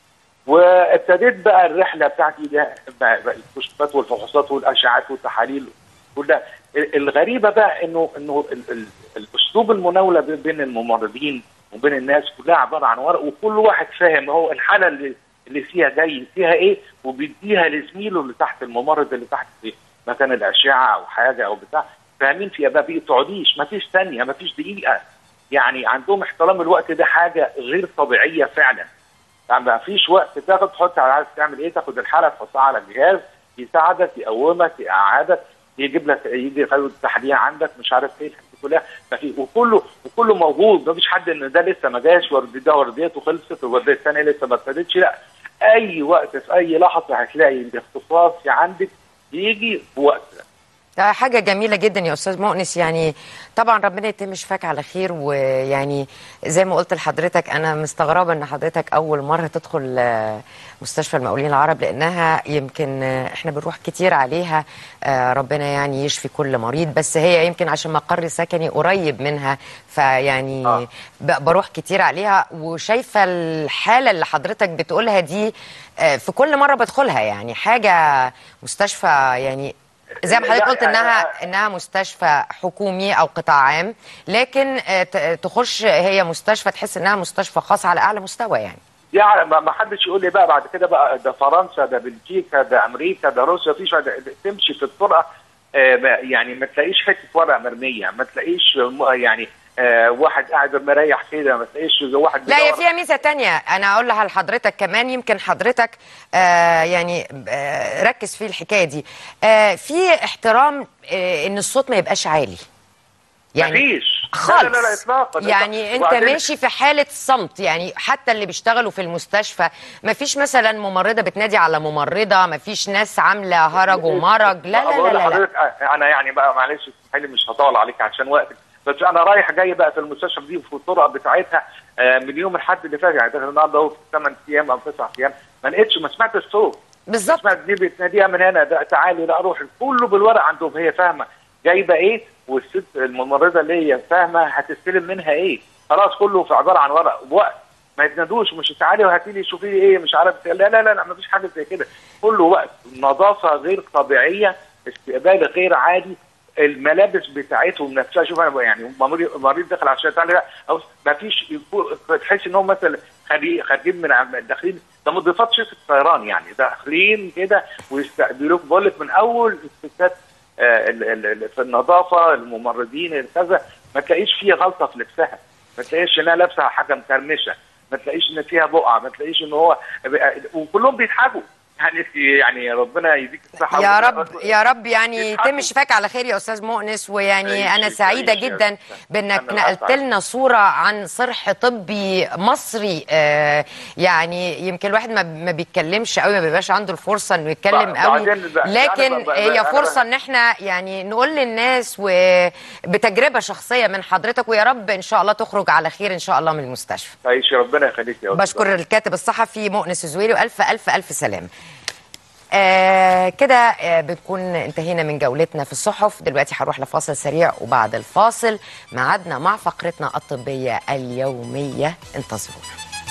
وابتديت بقى الرحله بتاعتي ده بقى بقى الكشوفات والفحوصات والاشعاعات والتحاليل كلها ال- الغريبه بقى انه انه ال- ال- الاسلوب المناوله بين- بين الممرضين وبين الناس كلها عباره عن ورق وكل واحد فاهم هو الحاله اللي اللي فيها جاي فيها ايه وبيديها لزميله اللي تحت الممرض اللي تحت في مكان الاشعه او حاجه او بتاع فاهمين فيها ما بتقعديش ما فيش ثانيه ما فيش دقيقه يعني عندهم احترام الوقت ده حاجه غير طبيعيه فعلا يعني ما فيش وقت تاخد تحط على عايز تعمل ايه تاخد الحاله تحطها على الجهاز يساعدك يقومك يقعدك يجيب لك يجي ياخد التحليه عندك مش عارف ايه الحاجات دي كلها ما في وكله وكله موجود ما فيش حد ان ده لسه ما جاش ورد ده ورديته خلصت والورديه الثانيه لسه ما ابتدتش لا اي وقت في اي لحظه هتلاقي الاختصاص عندك يجي في وقت ده حاجة جميلة جدا يا أستاذ مؤنس يعني طبعا ربنا يتم شفاك على خير ويعني زي ما قلت لحضرتك أنا مستغربة إن حضرتك أول مرة تدخل آه، مستشفى المقاولين العرب لأنها يمكن آه، إحنا بنروح كتير عليها آه، ربنا يعني يشفي كل مريض بس هي يمكن عشان مقر سكني قريب منها فيعني آه. ب- بروح كتير عليها وشايفة الحالة اللي حضرتك بتقولها دي آه، في كل مرة بدخلها يعني حاجة مستشفى يعني زي ما حضرتك لا، قلت يعني انها أنا- انها مستشفى حكومي او قطاع عام لكن آه، ت- تخش هي مستشفى تحس انها مستشفى خاص على اعلى مستوى يعني يعني ما ما حدش يقول لي بقى بعد كده بقى ده فرنسا ده بلجيكا ده امريكا ده روسيا فيش ده- ده تمشي في الطرقه آه، ما- يعني ما تلاقيش حته ورق مرميه ما تلاقيش م- يعني آه، واحد قاعد مريح كده ما تلاقيش واحد لا هي بيدور- فيها ميزه تانية انا اقول لها لحضرتك كمان يمكن حضرتك آه يعني آه ركز في الحكايه دي آه في احترام آه ان الصوت ما يبقاش عالي مفيش. خالص لا لا لا اطلاقا يعني انت وبعدين- ماشي في حاله صمت يعني حتى اللي بيشتغلوا في المستشفى ما فيش مثلا ممرضه بتنادي على ممرضه ما فيش ناس عامله هرج ومرج لا لا لا بقول لا, لا. لحضرتك آه، انا يعني بقى معلش اسمحي لي مش هطول عليك عشان وقتك بس انا رايح جاي بقى في المستشفى دي في الطرق بتاعتها آه، من يوم الحد اللي فات يعني داخل النهارده اهو في 8 ايام او 9 ايام ما لقيتش ما سمعتش الصوت بالظبط سمعت دي بتناديها من هنا ده تعالي لا روحي كله بالورق عندهم هي فاهمه جايبه ايه والست الممرضه اللي هي فاهمه هتستلم منها ايه خلاص كله في عباره عن ورق ووقت ما يتنادوش مش تعالي وهاتي لي شوفي لي ايه مش عارف لا لا لا, لا ما فيش حاجه زي كده كله وقت نظافه غير طبيعيه استقبال غير عادي الملابس بتاعتهم نفسها شوف انا يعني مريض مريض داخل عشان تعالى لا أو ما فيش تحس ان هم مثلا خارجين خارجين من عم- داخلين ده مضيفات شركه طيران يعني داخلين كده ويستقبلوك بقول لك من اول الستات آه، ال- ال- ال- في النظافه الممرضين كذا ما تلاقيش فيها غلطه في لبسها ما تلاقيش انها لابسه حاجه مكرمشه ما تلاقيش ان فيها بقعه ما تلاقيش ان هو وكلهم بيضحكوا يعني يعني ربنا يديك الصحه يا وربنا- رب يا رب يعني يضحكوا. يتم شفاك على خير يا استاذ مؤنس ويعني تعيش- انا سعيده تعيش يا جدا أستاذ. بانك أنا نقلت أسعد. لنا صوره عن صرح طبي مصري آه يعني يمكن الواحد ما ما بيتكلمش قوي ما بيبقاش عنده الفرصه انه يتكلم بع- قوي بعدين بقى- لكن أنا بقى- بقى- هي أنا فرصه بقى- ان احنا يعني نقول للناس وبتجربه شخصيه من حضرتك ويا رب ان شاء الله تخرج على خير ان شاء الله من المستشفى تعيش ربنا يخليك يا أستاذ. بشكر الكاتب الصحفي مؤنس الزويري والف الف الف سلامه آه كده آه بنكون انتهينا من جولتنا في الصحف دلوقتي هنروح لفاصل سريع وبعد الفاصل ميعادنا مع فقرتنا الطبية اليومية انتظرونا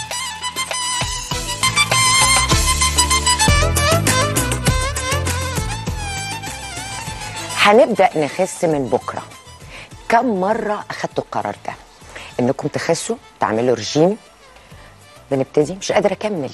هنبدأ نخس من بكرة كم مرة أخدتوا القرار ده إنكم تخسوا تعملوا رجيم بنبتدي مش قادرة أكمل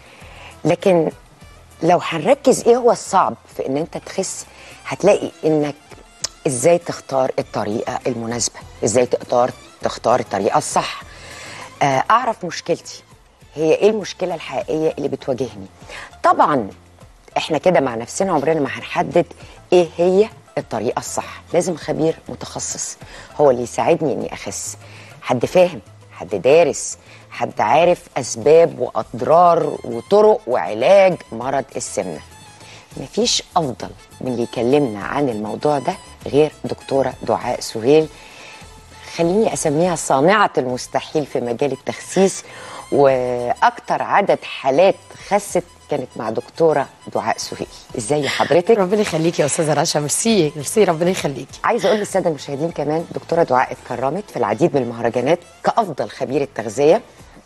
لكن لو هنركز ايه هو الصعب في ان انت تخس هتلاقي انك ازاي تختار الطريقه المناسبه ازاي تختار تختار الطريقه الصح آه، اعرف مشكلتي هي ايه المشكله الحقيقيه اللي بتواجهني طبعا احنا كده مع نفسنا عمرنا ما هنحدد ايه هي الطريقه الصح لازم خبير متخصص هو اللي يساعدني اني اخس حد فاهم حد دارس حد عارف اسباب واضرار وطرق وعلاج مرض السمنه مفيش افضل من اللي يكلمنا عن الموضوع ده غير دكتوره دعاء سهيل خليني اسميها صانعه المستحيل في مجال التخسيس واكتر عدد حالات خست كانت مع دكتوره دعاء سهيل ازاي حضرتك ربنا يخليكي يا استاذه رشا ميرسي ميرسي ربنا يخليكي عايزه اقول للساده المشاهدين كمان دكتوره دعاء اتكرمت في العديد من المهرجانات كافضل خبيره تغذيه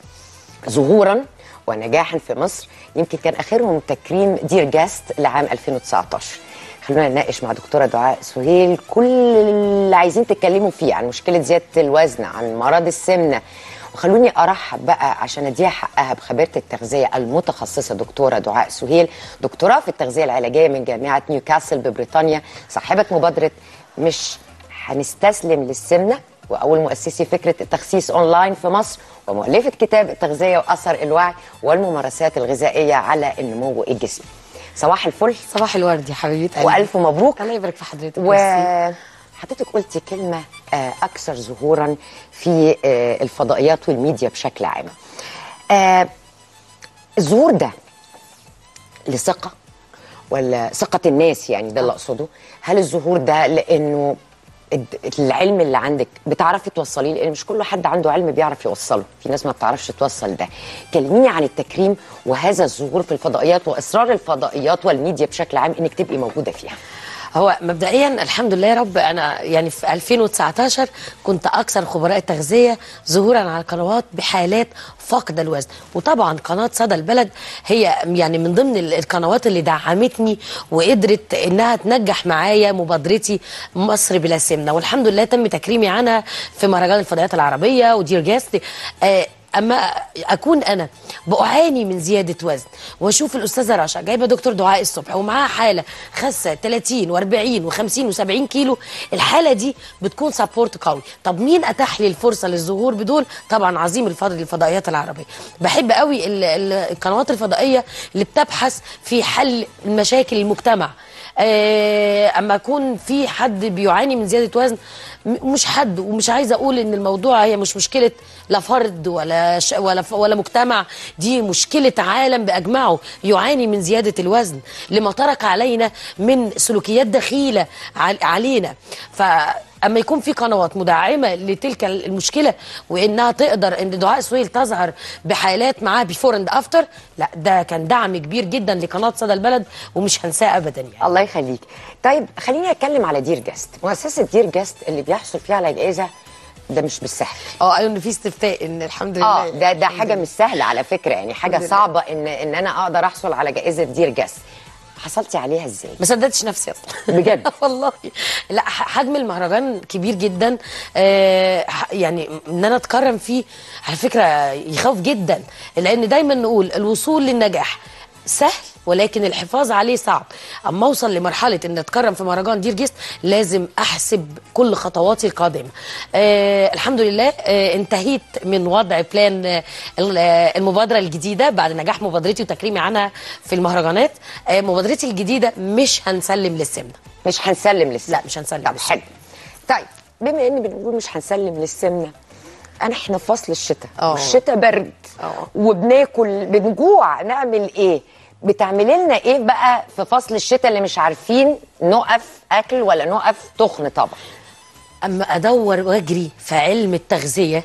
ظهورا ونجاحا في مصر يمكن كان اخرهم تكريم دير جاست لعام 2019 خلونا نناقش مع دكتوره دعاء سهيل كل اللي عايزين تتكلموا فيه عن مشكله زياده الوزن عن مرض السمنه وخلوني ارحب بقى عشان اديها حقها بخبيره التغذيه المتخصصه دكتوره دعاء سهيل دكتوراه في التغذيه العلاجيه من جامعه نيوكاسل ببريطانيا صاحبه مبادره مش هنستسلم للسمنه واول مؤسسي فكره التخسيس اونلاين في مصر ومؤلفه كتاب التغذيه واثر الوعي والممارسات الغذائيه على النمو الجسمي صباح الفل صباح الورد يا حبيبه قلبي والف مبروك الله يبارك في حضرتك ميرسي. وحضرتك قلتي كلمه آه، اكثر ظهورا في آه، الفضائيات والميديا بشكل عام آه، الظهور ده لثقه ولا ثقه الناس يعني ده اللي اقصده هل الظهور ده لانه الد- العلم اللي عندك بتعرفي توصليه لان مش كل حد عنده علم بيعرف يوصله في ناس ما بتعرفش توصل ده كلميني عن التكريم وهذا الظهور في الفضائيات واصرار الفضائيات والميديا بشكل عام انك تبقي موجوده فيها هو مبدئيا الحمد لله يا رب انا يعني في 2019 كنت اكثر خبراء التغذيه ظهورا على القنوات بحالات فقد الوزن وطبعا قناه صدى البلد هي يعني من ضمن ال- القنوات اللي دعمتني وقدرت انها تنجح معايا مبادرتي مصر بلا سمنه والحمد لله تم تكريمي عنها في مهرجان الفضائيات العربيه ودير جاست آه اما اكون انا بعاني من زياده وزن واشوف الاستاذه رشا جايبه دكتور دعاء الصبح ومعاها حاله خاسه 30 و40 و50 و70 كيلو الحاله دي بتكون سبورت قوي طب مين اتاح لي الفرصه للظهور بدول طبعا عظيم الفضل للفضائيات العربيه بحب قوي ال- ال- القنوات الفضائيه اللي بتبحث في حل مشاكل المجتمع آه، اما اكون في حد بيعاني من زياده وزن م- مش حد ومش عايزه اقول ان الموضوع هي مش مشكله لا فرد ولا ش ولا ف ولا مجتمع دي مشكله عالم باجمعه يعاني من زياده الوزن لما ترك علينا من سلوكيات دخيله عل- علينا ف اما يكون في قنوات مدعمه لتلك المشكله وانها تقدر ان دعاء سويل تظهر بحالات معاها بيفور اند افتر لا ده كان دعم كبير جدا لقناه صدى البلد ومش هنساه ابدا يعني الله يخليك طيب خليني اتكلم على دير جاست مؤسسه دير جاست اللي بيحصل فيها على جائزه ده مش بالسهل اه قالوا ان في استفتاء ان الحمد لله اه ده ده حاجه مش سهله على فكره يعني حاجه الحمد لله. صعبه ان ان انا اقدر احصل على جائزه دير جاست حصلتي عليها ازاي ما صدقتش نفسي اصلا بجد؟ والله لا ح- حجم المهرجان كبير جدا آه ح- يعني ان انا اتكرم فيه على فكره يخوف جدا لان دايما نقول الوصول للنجاح سهل ولكن الحفاظ عليه صعب اما اوصل لمرحله ان اتكرم في مهرجان دير جيست لازم احسب كل خطواتي القادمه آه الحمد لله آه انتهيت من وضع بلان آه ال- آه، المبادره الجديده بعد نجاح مبادرتي وتكريمي عنها في المهرجانات آه مبادرتي الجديده مش هنسلم للسمنه مش هنسلم لسه لا مش هنسلم طب للسمنة. حلو طيب بما ان بنقول مش هنسلم للسمنه انا احنا في فصل الشتاء اه. والشتاء برد اه. وبناكل بنجوع نعمل ايه بتعملي لنا ايه بقى في فصل الشتاء اللي مش عارفين نقف اكل ولا نقف تخن طبعا اما ادور واجري في علم التغذيه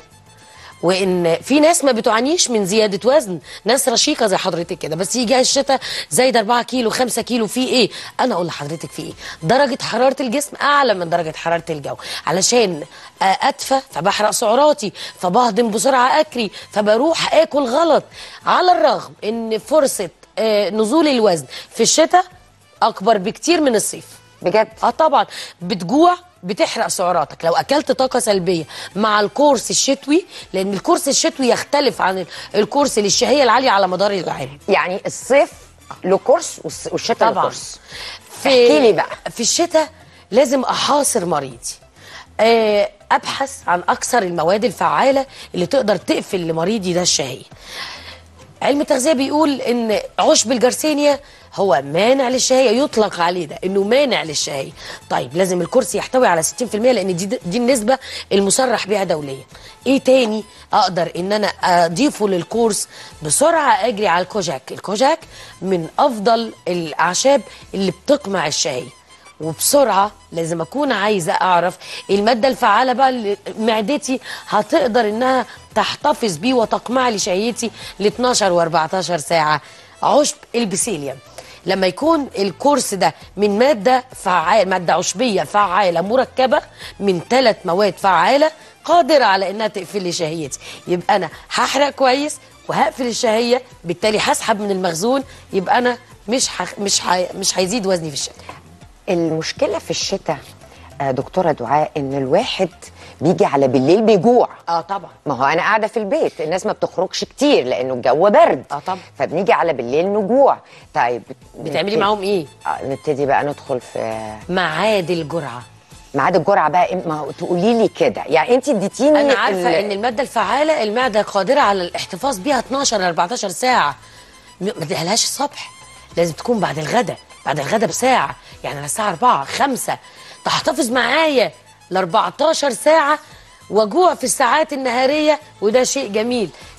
وان في ناس ما بتعانيش من زياده وزن ناس رشيقه زي حضرتك كده بس يجي الشتاء زايد 4 كيلو 5 كيلو في ايه انا اقول لحضرتك في ايه درجه حراره الجسم اعلى من درجه حراره الجو علشان آه، ادفى فبحرق سعراتي فبهضم بسرعه اكلي فبروح اكل غلط على الرغم ان فرصه آه، نزول الوزن في الشتاء اكبر بكتير من الصيف بجد اه طبعا بتجوع بتحرق سعراتك لو اكلت طاقه سلبيه مع الكورس الشتوي لان الكورس الشتوي يختلف عن ال- الكورس للشهيه العاليه على مدار العام يعني الصيف له كورس والس- والشتاء له طبعا كورس في احكي لي بقى. في الشتاء لازم احاصر مريضي آه، ابحث عن اكثر المواد الفعاله اللي تقدر تقفل لمريضي ده الشهيه علم التغذيه بيقول ان عشب الجرسينيا هو مانع للشهيه يطلق عليه ده انه مانع للشهيه طيب لازم الكرسي يحتوي على 60% لان دي دي النسبه المصرح بها دوليا ايه تاني اقدر ان انا اضيفه للكورس بسرعه اجري على الكوجاك الكوجاك من افضل الاعشاب اللي بتقمع الشهيه وبسرعه لازم اكون عايزه اعرف الماده الفعاله بقى اللي معدتي هتقدر انها تحتفظ بيه وتقمع لي شهيتي ل 12 و14 ساعه عشب البسيليوم لما يكون الكورس ده من ماده فعال ماده عشبيه فعاله مركبه من ثلاث مواد فعاله قادره على انها تقفل لي شهيتي يبقى انا هحرق كويس وهقفل الشهيه بالتالي هسحب من المخزون يبقى انا مش ح... مش ح... مش هيزيد وزني في الشتاء المشكله في الشتاء آه، دكتوره دعاء ان الواحد بيجي على بالليل بيجوع اه طبعا ما هو انا قاعده في البيت الناس ما بتخرجش كتير لانه الجو برد اه طبعا فبنيجي على بالليل نجوع طيب بتعملي نبتدي- معاهم ايه آه نبتدي بقى ندخل في ميعاد الجرعه ميعاد الجرعه بقى إم- ما هو تقولي لي كده يعني انت اديتيني انا عارفه ال- ان الماده الفعاله المعده قادره على الاحتفاظ بيها 12 ل 14 ساعه م- ما اديهالهاش الصبح لازم تكون بعد الغداء بعد الغداء بساعه يعني على الساعه 4 5 تحتفظ معايا ل 14 ساعه وجوع في الساعات النهاريه وده شيء جميل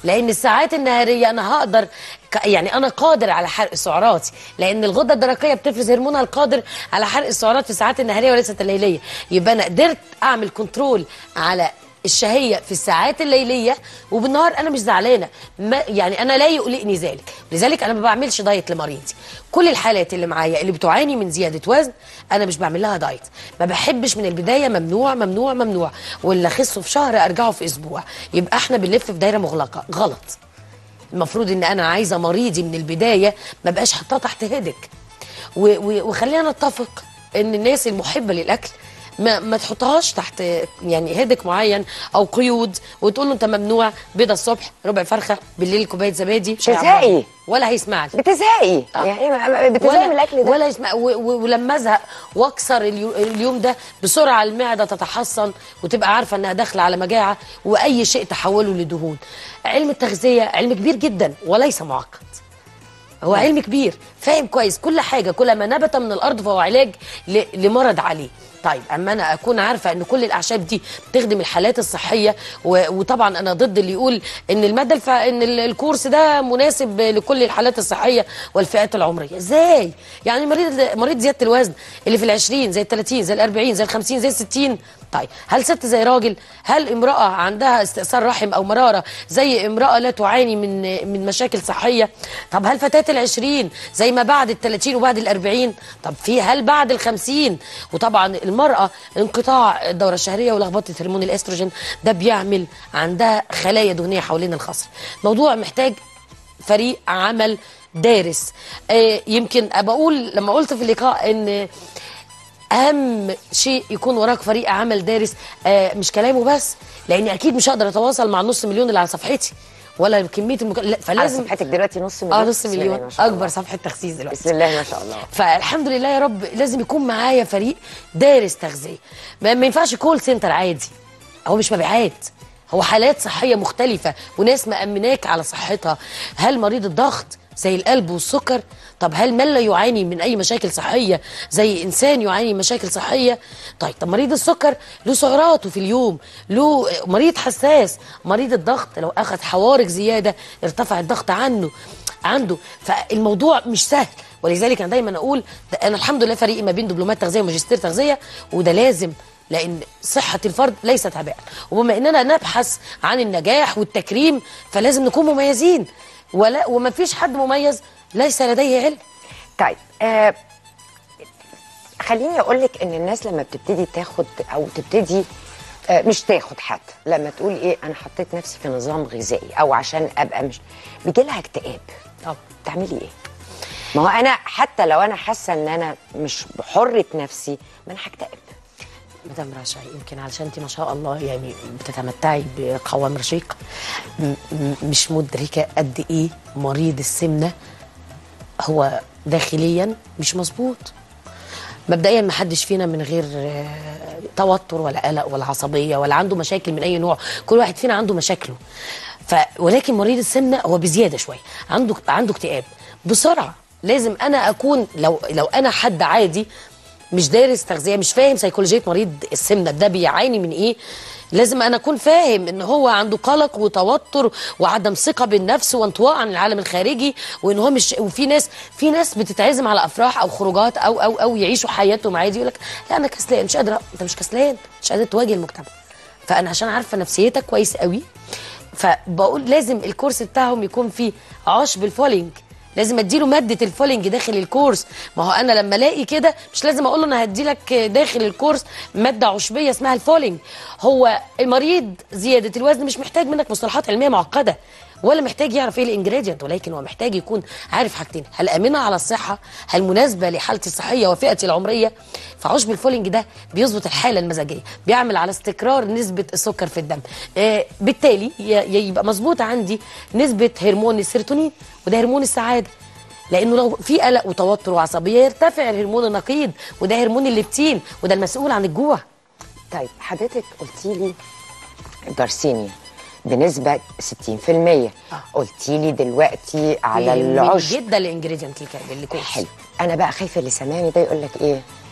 لان الساعات النهاريه انا هقدر ك- يعني انا قادر على حرق سعراتي لان الغده الدرقيه بتفرز هرمونها القادر على حرق السعرات في الساعات النهاريه وليست الليليه يبقى انا قدرت اعمل كنترول على الشهيه في الساعات الليليه وبالنهار انا مش زعلانه ما يعني انا لا يقلقني ذلك لذلك انا ما بعملش دايت لمريضي كل الحالات اللي معايا اللي بتعاني من زياده وزن انا مش بعمل لها دايت ما بحبش من البدايه ممنوع ممنوع ممنوع واللي اخسه في شهر ارجعه في اسبوع يبقى احنا بنلف في دايره مغلقه غلط المفروض ان انا عايزه مريضي من البدايه ما بقاش حاطاه تحت هدك و- و- وخلينا نتفق ان الناس المحبه للاكل ما, ما تحطهاش تحت يعني هدك معين او قيود وتقول له انت ممنوع بيضه الصبح ربع فرخه بالليل كوبايه زبادي مش بتزهقي. هيعمل. ولا هيسمعك بتزهقي يعني بتزهقي من الاكل ده ولا يسمع و- و- ولما ازهق واكسر اليو- اليوم ده بسرعه المعده تتحصن وتبقى عارفه انها داخله على مجاعه واي شيء تحوله لدهون علم التغذيه علم كبير جدا وليس معقد هو علم كبير فاهم كويس كل حاجه كل ما نبت من الارض فهو علاج ل- لمرض عليه طيب اما انا اكون عارفه ان كل الاعشاب دي بتخدم الحالات الصحيه و- وطبعا انا ضد اللي يقول ان الماده الف... ان ال- الكورس ده مناسب لكل الحالات الصحيه والفئات العمريه ازاي يعني مريض مريض زياده الوزن اللي في ال20 زي ال30 زي ال40 زي ال50 زي ال60 طيب هل ست زي راجل هل امراه عندها استئصال رحم او مراره زي امراه لا تعاني من من مشاكل صحيه طب هل فتاه العشرين زي ما بعد الثلاثين وبعد الأربعين طب في هل بعد الخمسين وطبعا المرأة انقطاع الدورة الشهرية ولخبطة هرمون الاستروجين ده بيعمل عندها خلايا دهنية حوالين الخصر موضوع محتاج فريق عمل دارس آه يمكن بقول لما قلت في اللقاء ان اهم شيء يكون وراك فريق عمل دارس آه مش كلامه بس لاني اكيد مش هقدر اتواصل مع النص مليون اللي على صفحتي ولا كميه المك... لا على فلازم صفحتك دلوقتي نص مليون اه نص بسم الله مليون ما شاء الله. اكبر صفحه تخسيس دلوقتي بسم الله ما شاء الله فالحمد لله يا رب لازم يكون معايا فريق دارس تغذيه ما, ما ينفعش كول سنتر عادي هو مش مبيعات هو حالات صحيه مختلفه وناس مأمناك على صحتها هل مريض الضغط زي القلب والسكر طب هل من لا يعاني من اي مشاكل صحيه زي انسان يعاني من مشاكل صحيه طيب طب مريض السكر له سعراته في اليوم له مريض حساس مريض الضغط لو اخذ حوارق زياده ارتفع الضغط عنه عنده فالموضوع مش سهل ولذلك انا دايما اقول ده انا الحمد لله فريقي ما بين دبلومات تغذيه وماجستير تغذيه وده لازم لان صحه الفرد ليست هباء وبما اننا نبحث عن النجاح والتكريم فلازم نكون مميزين ولا وما فيش حد مميز ليس لديه علم طيب آه خليني اقول لك ان الناس لما بتبتدي تاخد او تبتدي آه مش تاخد حتى لما تقول ايه انا حطيت نفسي في نظام غذائي او عشان ابقى مش بيجي لها اكتئاب طب تعملي ايه ما هو انا حتى لو انا حاسه ان انا مش بحره نفسي ما انا هكتئب مدام رشا يمكن علشان انت ما شاء الله يعني بتتمتعي بقوام رشيق م- م- مش مدركه قد ايه مريض السمنه هو داخليا مش مظبوط مبدئيا ما حدش فينا من غير آه، توتر ولا قلق ولا عصبيه ولا عنده مشاكل من اي نوع كل واحد فينا عنده مشاكله ف ولكن مريض السمنه هو بزياده شويه عنده عنده اكتئاب بسرعه لازم انا اكون لو لو انا حد عادي مش دارس تغذيه مش فاهم سيكولوجيه مريض السمنه ده بيعاني من ايه لازم انا اكون فاهم ان هو عنده قلق وتوتر وعدم ثقه بالنفس وانطواء عن العالم الخارجي وان هو مش وفي ناس في ناس بتتعزم على افراح او خروجات او او او يعيشوا حياتهم عادي يقول لك لا انا كسلان مش قادره انت مش كسلان مش قادر تواجه المجتمع فانا عشان عارفه نفسيتك كويس قوي فبقول لازم الكورس بتاعهم يكون فيه عشب الفولينج لازم اديله ماده الفولينج داخل الكورس ما هو انا لما الاقي كده مش لازم اقول له انا هدي لك داخل الكورس ماده عشبيه اسمها الفولينج هو المريض زياده الوزن مش محتاج منك مصطلحات علميه معقده ولا محتاج يعرف ايه الانجريدينت ولكن هو محتاج يكون عارف حاجتين هل امنه على الصحه هل مناسبه لحالتي الصحيه وفئتي العمريه فعشب الفولينج ده بيظبط الحاله المزاجيه بيعمل على استقرار نسبه السكر في الدم آه بالتالي ي- يبقى مظبوط عندي نسبه هرمون السيروتونين وده هرمون السعاده لانه لو في قلق وتوتر وعصبيه يرتفع الهرمون النقيض وده هرمون الليبتين وده المسؤول عن الجوع طيب حضرتك قلتي لي جارسينيا بنسبة 60% آه. قلتي لي دلوقتي على مهم العشب جدا الانجريدينت اللي كان اللي كويس حلو انا بقى خايفه اللي سامعني ده يقول لك ايه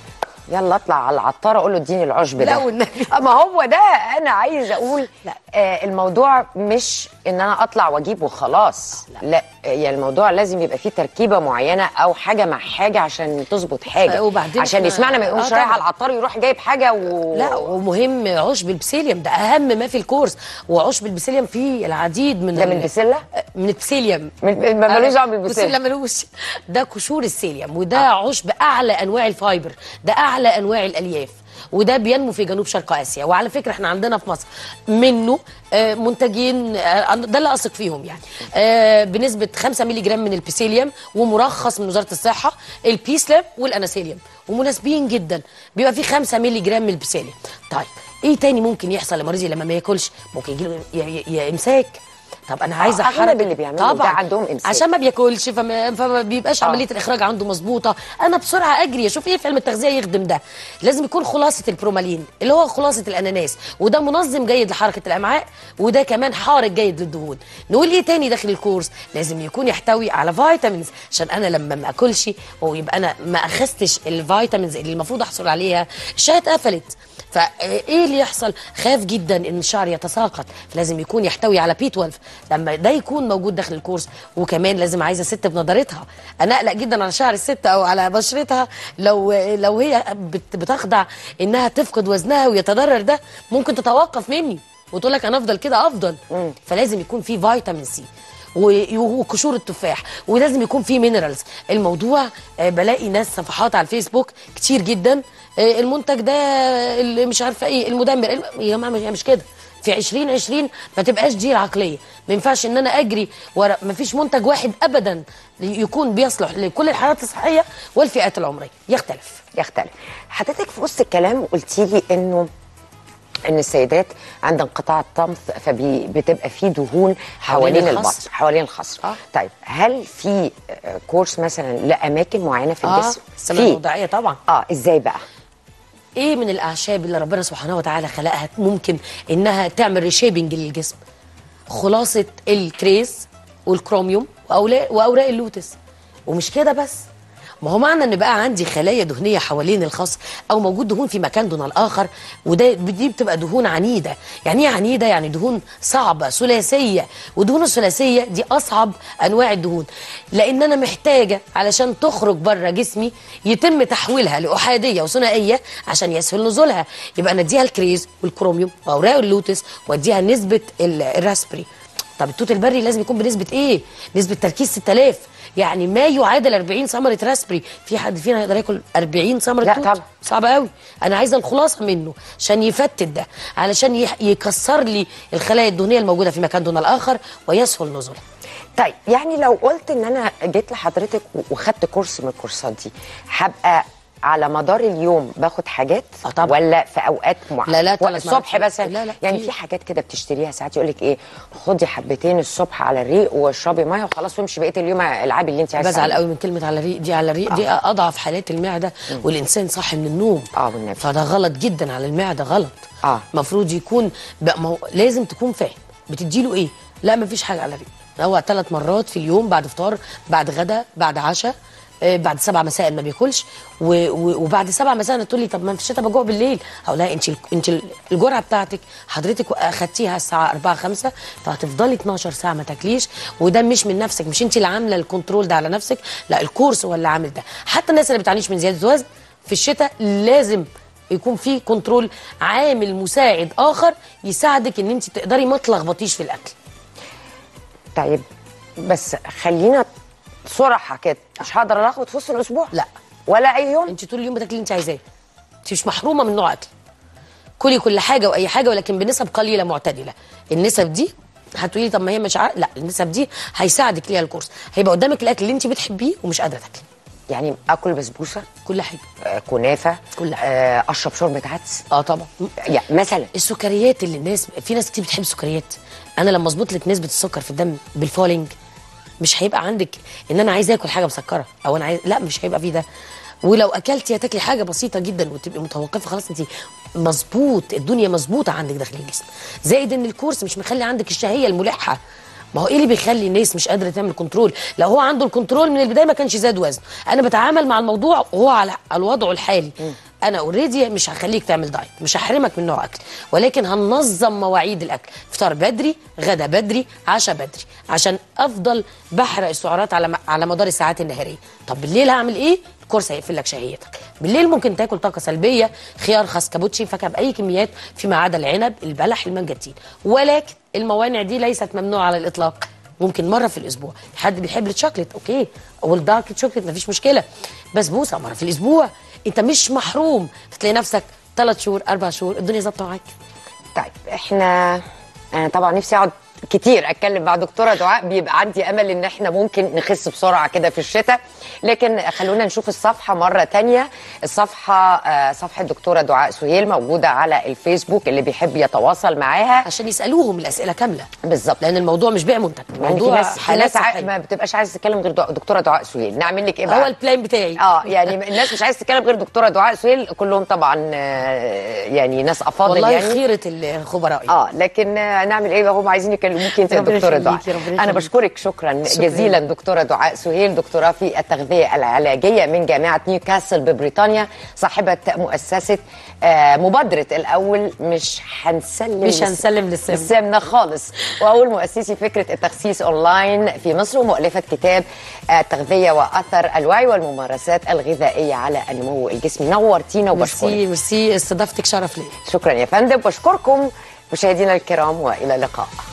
يلا اطلع على العطاره اقول له اديني العشب ده لا والنبي. ما هو ده انا عايزه اقول لا. آه الموضوع مش ان انا اطلع واجيب وخلاص لا, لا يعني الموضوع لازم يبقى فيه تركيبه معينه او حاجه مع حاجه عشان تظبط حاجه آه، وبعدين عشان إحنا- يسمعنا ما يقومش آه، رايح طبعاً. على العطار يروح جايب حاجه و... لا ومهم عشب البسيليوم ده اهم ما في الكورس وعشب البسيليوم فيه العديد من ده من ال- البسلة؟ من البسيليوم من- ما ملوش دعوة بالبسلة. بسلة ملوش ده قشور السيليوم وده آه. عشب اعلى انواع الفايبر ده اعلى انواع الالياف وده بينمو في جنوب شرق اسيا وعلى فكره احنا عندنا في مصر منه آه، منتجين آه، ده اللي اثق فيهم يعني آه، بنسبه 5 مللي جرام من البسيليوم ومرخص من وزاره الصحه البيسلم والاناسيليوم ومناسبين جدا بيبقى فيه 5 مللي جرام من البسيليوم طيب ايه تاني ممكن يحصل لمريض لما ما ياكلش ممكن يجيله ي- ي- ي- امساك طب انا عايزه آه، أغلب حركه اللي بيعملوا ده عندهم إمساك. عشان ما بياكلش فما, فما بيبقاش آه. عمليه الاخراج عنده مظبوطه انا بسرعه اجري اشوف ايه في علم التغذيه يخدم ده لازم يكون خلاصه البرومالين اللي هو خلاصه الاناناس وده منظم جيد لحركه الامعاء وده كمان حارق جيد للدهون نقول ايه تاني داخل الكورس لازم يكون يحتوي على فيتامينز عشان انا لما ما اكلش ويبقى انا ما اخذتش الفيتامينز اللي المفروض احصل عليها الشهيه اتقفلت فايه اللي يحصل خاف جدا ان الشعر يتساقط فلازم يكون يحتوي على بي 12 لما ده يكون موجود داخل الكورس وكمان لازم عايزه ست بنضارتها انا اقلق جدا على شعر الست او على بشرتها لو لو هي بت- بتخضع انها تفقد وزنها ويتضرر ده ممكن تتوقف مني وتقول لك انا افضل كده افضل فلازم يكون في فيتامين سي و- وقشور التفاح ولازم يكون فيه مينرالز الموضوع آه، بلاقي ناس صفحات على الفيسبوك كتير جدا آه، المنتج ده اللي مش عارفه ايه المدمر الم- يا جماعه مش مش كده في 2020 ما تبقاش دي العقليه ما ينفعش ان انا اجري ورا ما فيش منتج واحد ابدا يكون بيصلح لكل الحالات الصحيه والفئات العمريه يختلف يختلف حضرتك في وسط الكلام قلتي لي انه ان السيدات عند انقطاع الطمث فبتبقى في دهون حوالين حوالين الخصر. البطن حوالين الخصر آه. طيب هل في آه، كورس مثلا لاماكن معينه في اه الجسم السمنه الموضعيه طبعا اه ازاي بقى ايه من الاعشاب اللي ربنا سبحانه وتعالى خلقها ممكن انها تعمل ريشيبنج للجسم خلاصه الكريز والكروميوم واوراق واوراق اللوتس ومش كده بس ما هو معنى ان بقى عندي خلايا دهنيه حوالين الخصر او موجود دهون في مكان دون الاخر وده دي بتبقى دهون عنيده يعني ايه عنيده يعني دهون صعبه ثلاثيه والدهون الثلاثيه دي اصعب انواع الدهون لان انا محتاجه علشان تخرج بره جسمي يتم تحويلها لاحاديه وثنائيه عشان يسهل نزولها يبقى انا اديها الكريز والكروميوم واوراق اللوتس واديها نسبه ال- الراسبري طب التوت البري لازم يكون بنسبه ايه نسبه تركيز 6000 يعني ما يعادل 40 ثمره راسبري في حد فينا يقدر ياكل 40 ثمره لا توت طبعا. صعب قوي انا عايزه الخلاصه منه عشان يفتت ده علشان يح- يكسر لي الخلايا الدهنيه الموجوده في مكان دون الاخر ويسهل نزولها طيب يعني لو قلت ان انا جيت لحضرتك و- وخدت كورس من الكورسات دي هبقى على مدار اليوم باخد حاجات آه طبعا. ولا في اوقات معينه لا، لا، ثلاث الصبح مرات. بس لا، لا، يعني كتير. في حاجات كده بتشتريها ساعات يقول لك ايه خدي حبتين الصبح على الريق واشربي ميه وخلاص وامشي بقيه اليوم العبي اللي انت عايزه بزعل قوي من كلمه على الريق دي على الريق دي اضعف حالات المعده والانسان صاحي من النوم آه، والنبي. فده غلط جدا على المعده غلط آه. المفروض يكون بقى ما هو لازم تكون فاهم بتديله ايه لا مفيش حاجه على الريق هو ثلاث مرات في اليوم بعد فطار بعد غدا بعد عشاء آه، بعد سبعة مساء ما بياكلش و- و- وبعد سبعة مساء تقول لي طب ما في الشتاء بجوع بالليل هقول لها انت انت الجرعه بتاعتك حضرتك اخدتيها الساعه 4 5 فهتفضلي 12 ساعه ما تاكليش وده مش من نفسك مش انت اللي عامله الكنترول ده على نفسك لا الكورس هو اللي عامل ده حتى الناس اللي بتعانيش من زياده وزن في الشتاء لازم يكون في كنترول عامل مساعد اخر يساعدك ان انت تقدري ما تلخبطيش في الاكل طيب بس خلينا صراحه كده مش هقدر الخبط في وسط الاسبوع لا. ولا اي يوم انت طول اليوم بتاكلي اللي انت عايزاه انت مش محرومه من نوع اكل كلي كل حاجه واي حاجه ولكن بنسب قليله معتدله النسب دي هتقولي طب ما هي مش عارف لا النسب دي هيساعدك ليها الكورس هيبقى قدامك الاكل اللي انت بتحبيه ومش قادره تاكلي يعني اكل بسبوسه كل حاجه آه، كنافه كل حاجة. آه، اشرب شوربه عدس اه طبعا يعني مثلا السكريات اللي الناس في ناس كتير بتحب السكريات انا لما اظبط لك نسبه السكر في الدم بالفولينج مش هيبقى عندك ان انا عايز اكل حاجه مسكره او انا عايز لا مش هيبقى في ده ولو اكلتي هتاكلي حاجه بسيطه جدا وتبقي متوقفه خلاص انت مظبوط الدنيا مظبوطه عندك داخل الجسم زائد ان الكورس مش مخلي عندك الشهيه الملحه ما هو ايه اللي بيخلي الناس مش قادره تعمل كنترول لو هو عنده الكنترول من البدايه ما كانش زاد وزن انا بتعامل مع الموضوع وهو على على وضعه الحالي انا اوريدي مش هخليك تعمل دايت مش هحرمك من نوع اكل ولكن هننظم مواعيد الاكل فطار بدري غدا بدري عشاء بدري عشان افضل بحرق السعرات على على مدار الساعات النهاريه طب بالليل هعمل ايه الكورس هيقفل لك شهيتك بالليل ممكن تاكل طاقه سلبيه خيار خس كابوتشي فاكهه باي كميات فيما عدا العنب البلح المانجا التين ولكن الموانع دي ليست ممنوعه على الاطلاق ممكن مره في الاسبوع حد بيحب الشوكليت اوكي او الدارك شوكليت مفيش مشكله بسبوسه مره في الاسبوع انت مش محروم فتلاقي نفسك ثلاث شهور اربع شهور الدنيا ظابطه معاك طيب احنا انا طبعا نفسي اقعد كتير اتكلم مع دكتوره دعاء بيبقى عندي امل ان احنا ممكن نخس بسرعه كده في الشتاء لكن خلونا نشوف الصفحه مره تانية الصفحه آه، صفحه دكتوره دعاء سهيل موجوده على الفيسبوك اللي بيحب يتواصل معاها عشان يسالوهم الاسئله كامله بالظبط لان الموضوع مش بيع منتج يعني في الموضوع ناس في ناس ع- ما بتبقاش عايزه تتكلم غير دع- دكتوره دعاء سهيل نعمل لك ايه بقى هو البلان بتاعي اه يعني الناس مش عايزه تتكلم غير دكتوره دعاء سهيل كلهم طبعا آه، يعني ناس افاضل والله يعني خيره الخبراء اه لكن آه، نعمل ايه بقى هم عايزين يكلموك انت يا ربنا دكتوره دعاء يخليكي، ربنا انا يخليكي. بشكرك شكرا, شكراً. جزيلا دكتوره دعاء سهيل دكتوراه في التغذيه العلاجيه من جامعه نيوكاسل ببريطانيا صاحبه مؤسسه آه، مبادره الاول مش هنسلم مش للس- هنسلم للسمنة. السمنه خالص واول مؤسسي فكره التخسيس اونلاين في مصر ومؤلفه كتاب آه، التغذيه واثر الوعي والممارسات الغذائيه على النمو الجسمي نورتينا وبشكرك ميرسي ميرسي استضافتك شرف ليا شكرا يا فندم بشكركم مشاهدينا الكرام والى اللقاء